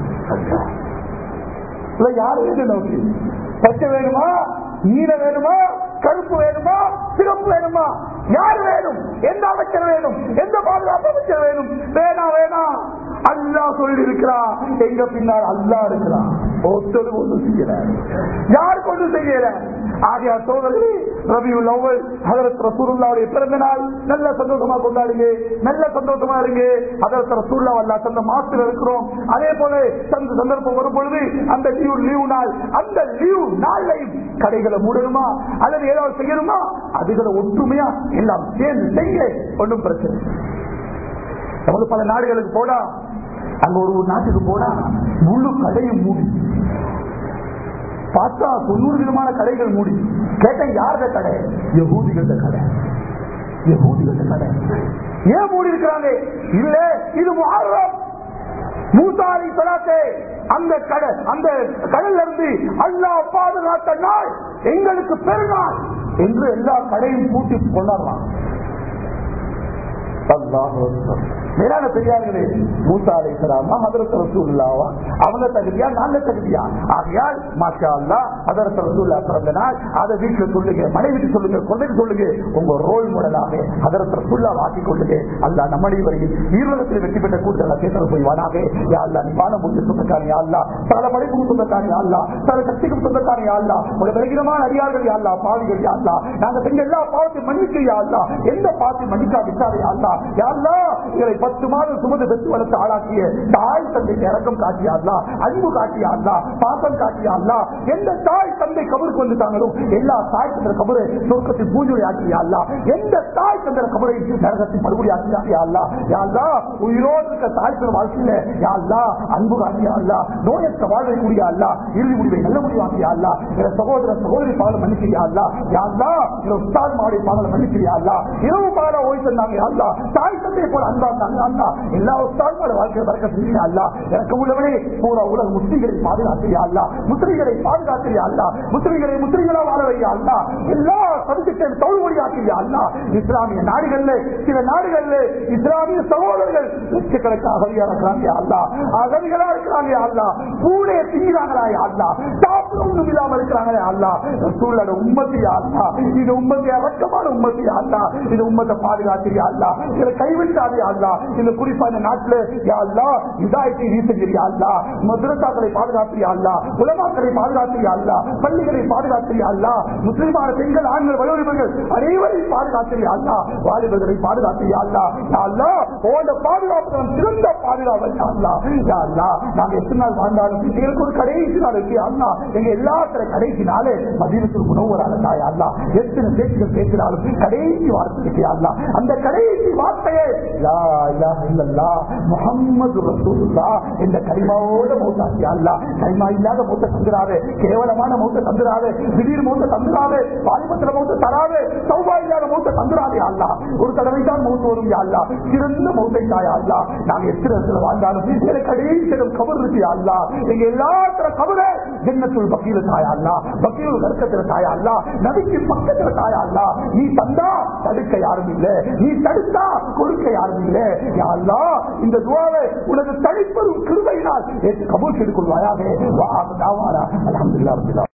யாரு வேணும் நோக்கி பச்சை வேணுமா நீல வேணுமா கருப்பு வேணுமா சிறப்பு வேணுமா யார் வேணும் எந்த அமைச்சர் வேணும் எந்த பாதுகாப்பு அமைச்சர் வேணும் வேணா வேணா அல்லா சொல்லி இருக்கிறான் எங்க பின்னால் அல்லா இருக்கிறான் ஒருத்தர் ஒன்று செய்யல யார் கொண்டு செய்யல ஆகிய சோதரி ரபியுல் அவ்வல் ஹதரத் ரசூலுல்லாவுடைய பிறந்த நாள் நல்ல சந்தோஷமா கொண்டாடுங்க நல்ல சந்தோஷமா இருங்க ஹதரத் ரசூல்லா அல்லா தந்த மாசத்துல இருக்கிறோம் அதே போல தந்த சந்தர்ப்பம் வரும் பொழுது அந்த லீவ் லீவ் நாள் அந்த லீவ் நாளையும் கடைகளை மூடணுமா அல்லது ஏதாவது செய்யணுமா அதுகளை ஒற்றுமையா எல்லாம் சேர்ந்து செய்ய ஒன்றும் பிரச்சனை நமக்கு பல நாடுகளுக்கு போனா அங்க ஒரு ஒரு நாட்டுக்கு போனா முழு கடையும் மூடி பார்த்தா தொண்ணூறு விதமான கடைகள் மூடி கேட்டேன் யாருடைய கடை யகூதிகள கடை யகூதிகள கடை ஏன் மூடி இருக்கிறாங்க இல்ல இது முஹர்ரம் மூசாரி சலாத்தே அந்த கடை அந்த கடல்ல இருந்து அல்லா பாதுகாத்த நாள் எங்களுக்கு பெருநாள் என்று எல்லா கடையும் பூட்டி கொண்டாடுறான் மேலான பெரியார்களே மூசா அலை சலாமா ஹதரத் ரசூல்லாவா அவங்க தகுதியா நாங்க தகுதியா ஆகையால் மாஷா அல்லா ஹதரத் ரசூல்லா பிறந்த நாள் அதை வீட்டுல சொல்லுங்க மனைவிட்டு சொல்லுங்க கொள்ளைக்கு சொல்லுங்க உங்க ரோல் மாடலாக ஹதரத் ரசூல்லா ஆக்கிக் கொள்ளுங்க அல்லா நம்முடைய வரையில் ஈரோகத்தில் வெற்றி பெற்ற கூட்டத்தில் பேச போய் வானாக யா அல்லா நீ வானம் முடிஞ்ச சொந்தக்காரி அல்லா சகல படைப்புக்கும் சொந்தக்காரி அல்லா சகல சக்திக்கும் சொந்தக்காரி அல்லா ஒரு பலகீனமான அடியார்கள் யாழ்லா பாவிகள் யாழ்லா நாங்க செஞ்ச எல்லா பாவத்தையும் மன்னிக்க யாழ்லா எந்த பாவத்தையும் மன்னிக்கா விட்டாரே அல்லா யாழ்லா இவரை பத்து மாதம் சுமந்து பெற்று வளர்த்து ஆளாக்கிய தாய் தந்தைக்கு இறக்கம் காட்டியாள்லா அன்பு காட்டியாள்லா பாசம் காட்டியாள்லா எந்த தாய் தந்தை கபருக்கு வந்துட்டாங்களோ எல்லா தாய் தந்திர கபரை சொர்க்கத்தில் பூஜை ஆக்கியாள்லா எந்த தாய் தந்திர கபரை நரகத்தில் மறுபடி ஆக்கியாள்லா யாழ்லா உயிரோடு இருக்க தாய் தந்த வாழ்க்கையில யாழ்லா அன்பு காட்டியாள்லா நோயற்ற வாழ்வை கூடியாள்லா இறுதி முடிவை நல்ல முடிவாக்கியாள்லா என் சகோதர சகோதரி பாகல மன்னிக்கிறியாள்லா யாழ்லா என் உஸ்தாத் மாடி பாகல மன்னிக்கிறியாள்லா இரவு பாகல ஓய் தந்தாங்க யாழ்லா தாய் தந்தை போல அன்பாந்தாங்க அல்லா எல்லா உஸ்தாத்மார வாழ்க்கையை பறக்க செஞ்சீங்க அல்லா எனக்கு உள்ளவனே பூரா உலக முஸ்லிம்களை பாதுகாத்திரியா அல்லா முஸ்லிம்களை பாதுகாத்திரியா அல்லா முஸ்லிம்களை முஸ்லிம்களா வாழ வையா அல்லா எல்லா சதுக்கத்தையும் தோல்வழியாக்கிறியா அல்லா இஸ்லாமிய நாடுகள்ல சில நாடுகள்ல இஸ்லாமிய சகோதரர்கள் லட்சக்கணக்காக அகதியா இருக்கிறாங்க அல்லா அகதிகளா இருக்கிறாங்க அல்லா பூனே திங்கிறாங்களா அல்லா சாப்பிட ஒண்ணும் இல்லாம இருக்கிறாங்களே அல்லா சூழலோட உண்மத்தியா அல்லா இது உண்மத்தியா ரக்கமான உண்மத்தியா அல்லா இது உண்மத்தை பாதுகாத்திரியா அல்லா இதை கைவிட்டாதே அல்லா இந்த குறிப்பா இந்த நாட்டுல யா அல்லா இதாயத்தை வீசுகிறியா அல்லா மதுரசாக்களை பாதுகாத்திரியா அல்லா உலமாக்களை பாதுகாத்திரியா அல்லா பள்ளிகளை பாதுகாத்திரியா அல்லா முஸ்லிமான பெண்கள் ஆண்கள் வலுவர்கள் அனைவரையும் பாதுகாத்திரியா அல்லா வாலிபர்களை பாதுகாத்திரியா அல்லா யா அல்லா உன்னோட பாதுகாப்பு தான் சிறந்த பாதுகாப்பு யா அல்லா யா அல்லா நாங்க எத்தனை நாள் வாழ்ந்தாலும் எங்களுக்கு ஒரு கடைசி நாள் இருக்கு அல்லா எங்க எல்லாத்திர கடைசி நாளே மதியத்தில் உணவுறாங்க தாயா அல்லா எத்தனை பேச்சுகள் பேசினாலும் கடைசி வார்த்தை இருக்கு அல்லா அந்த கடைசி வார்த்தையை லா இலாஹ இல்லல்லாஹ் முஹம்மது ரசூலுல்லாஹ் என்ற கரிமாவோட மௌத்தாக்கி அல்லா கரிமா இல்லாத மௌத்த தந்துராது கேவலமான மௌத்த தந்துராது திடீர் மௌத்த தந்துராது வாலிபத்திர மௌத்த தராது சௌபா இல்லாத மௌத்த தந்துராதே அல்லா ஒரு தடவை தான் மௌத்து வரும் யா அல்லா சிறந்த மௌத்தை தாயா அல்லா நாங்க எத்தனை இடத்துல வாழ்ந்தாலும் எனக்கு கடைசி இடம் கபர் இருக்கு யா அல்லா எங்க எல்லாத்திர கபர ஜன்னத்துள் பக்கீல தாயா அல்லா பக்கீல் நறுக்கத்துல தாயா அல்லா நபிக்கு பக்கத்துல தாயா அல்லா நீ தந்தா தடுக்க யாரும் இல்ல நீ தடுத்தா கொடுக்க யாரும் இல்ல யா அல்லா இந்த துவாவை உனது தனிப்பெரும் கிருபையினால் கபூல் செய்து கொள்வாயாக அலமதுல்லா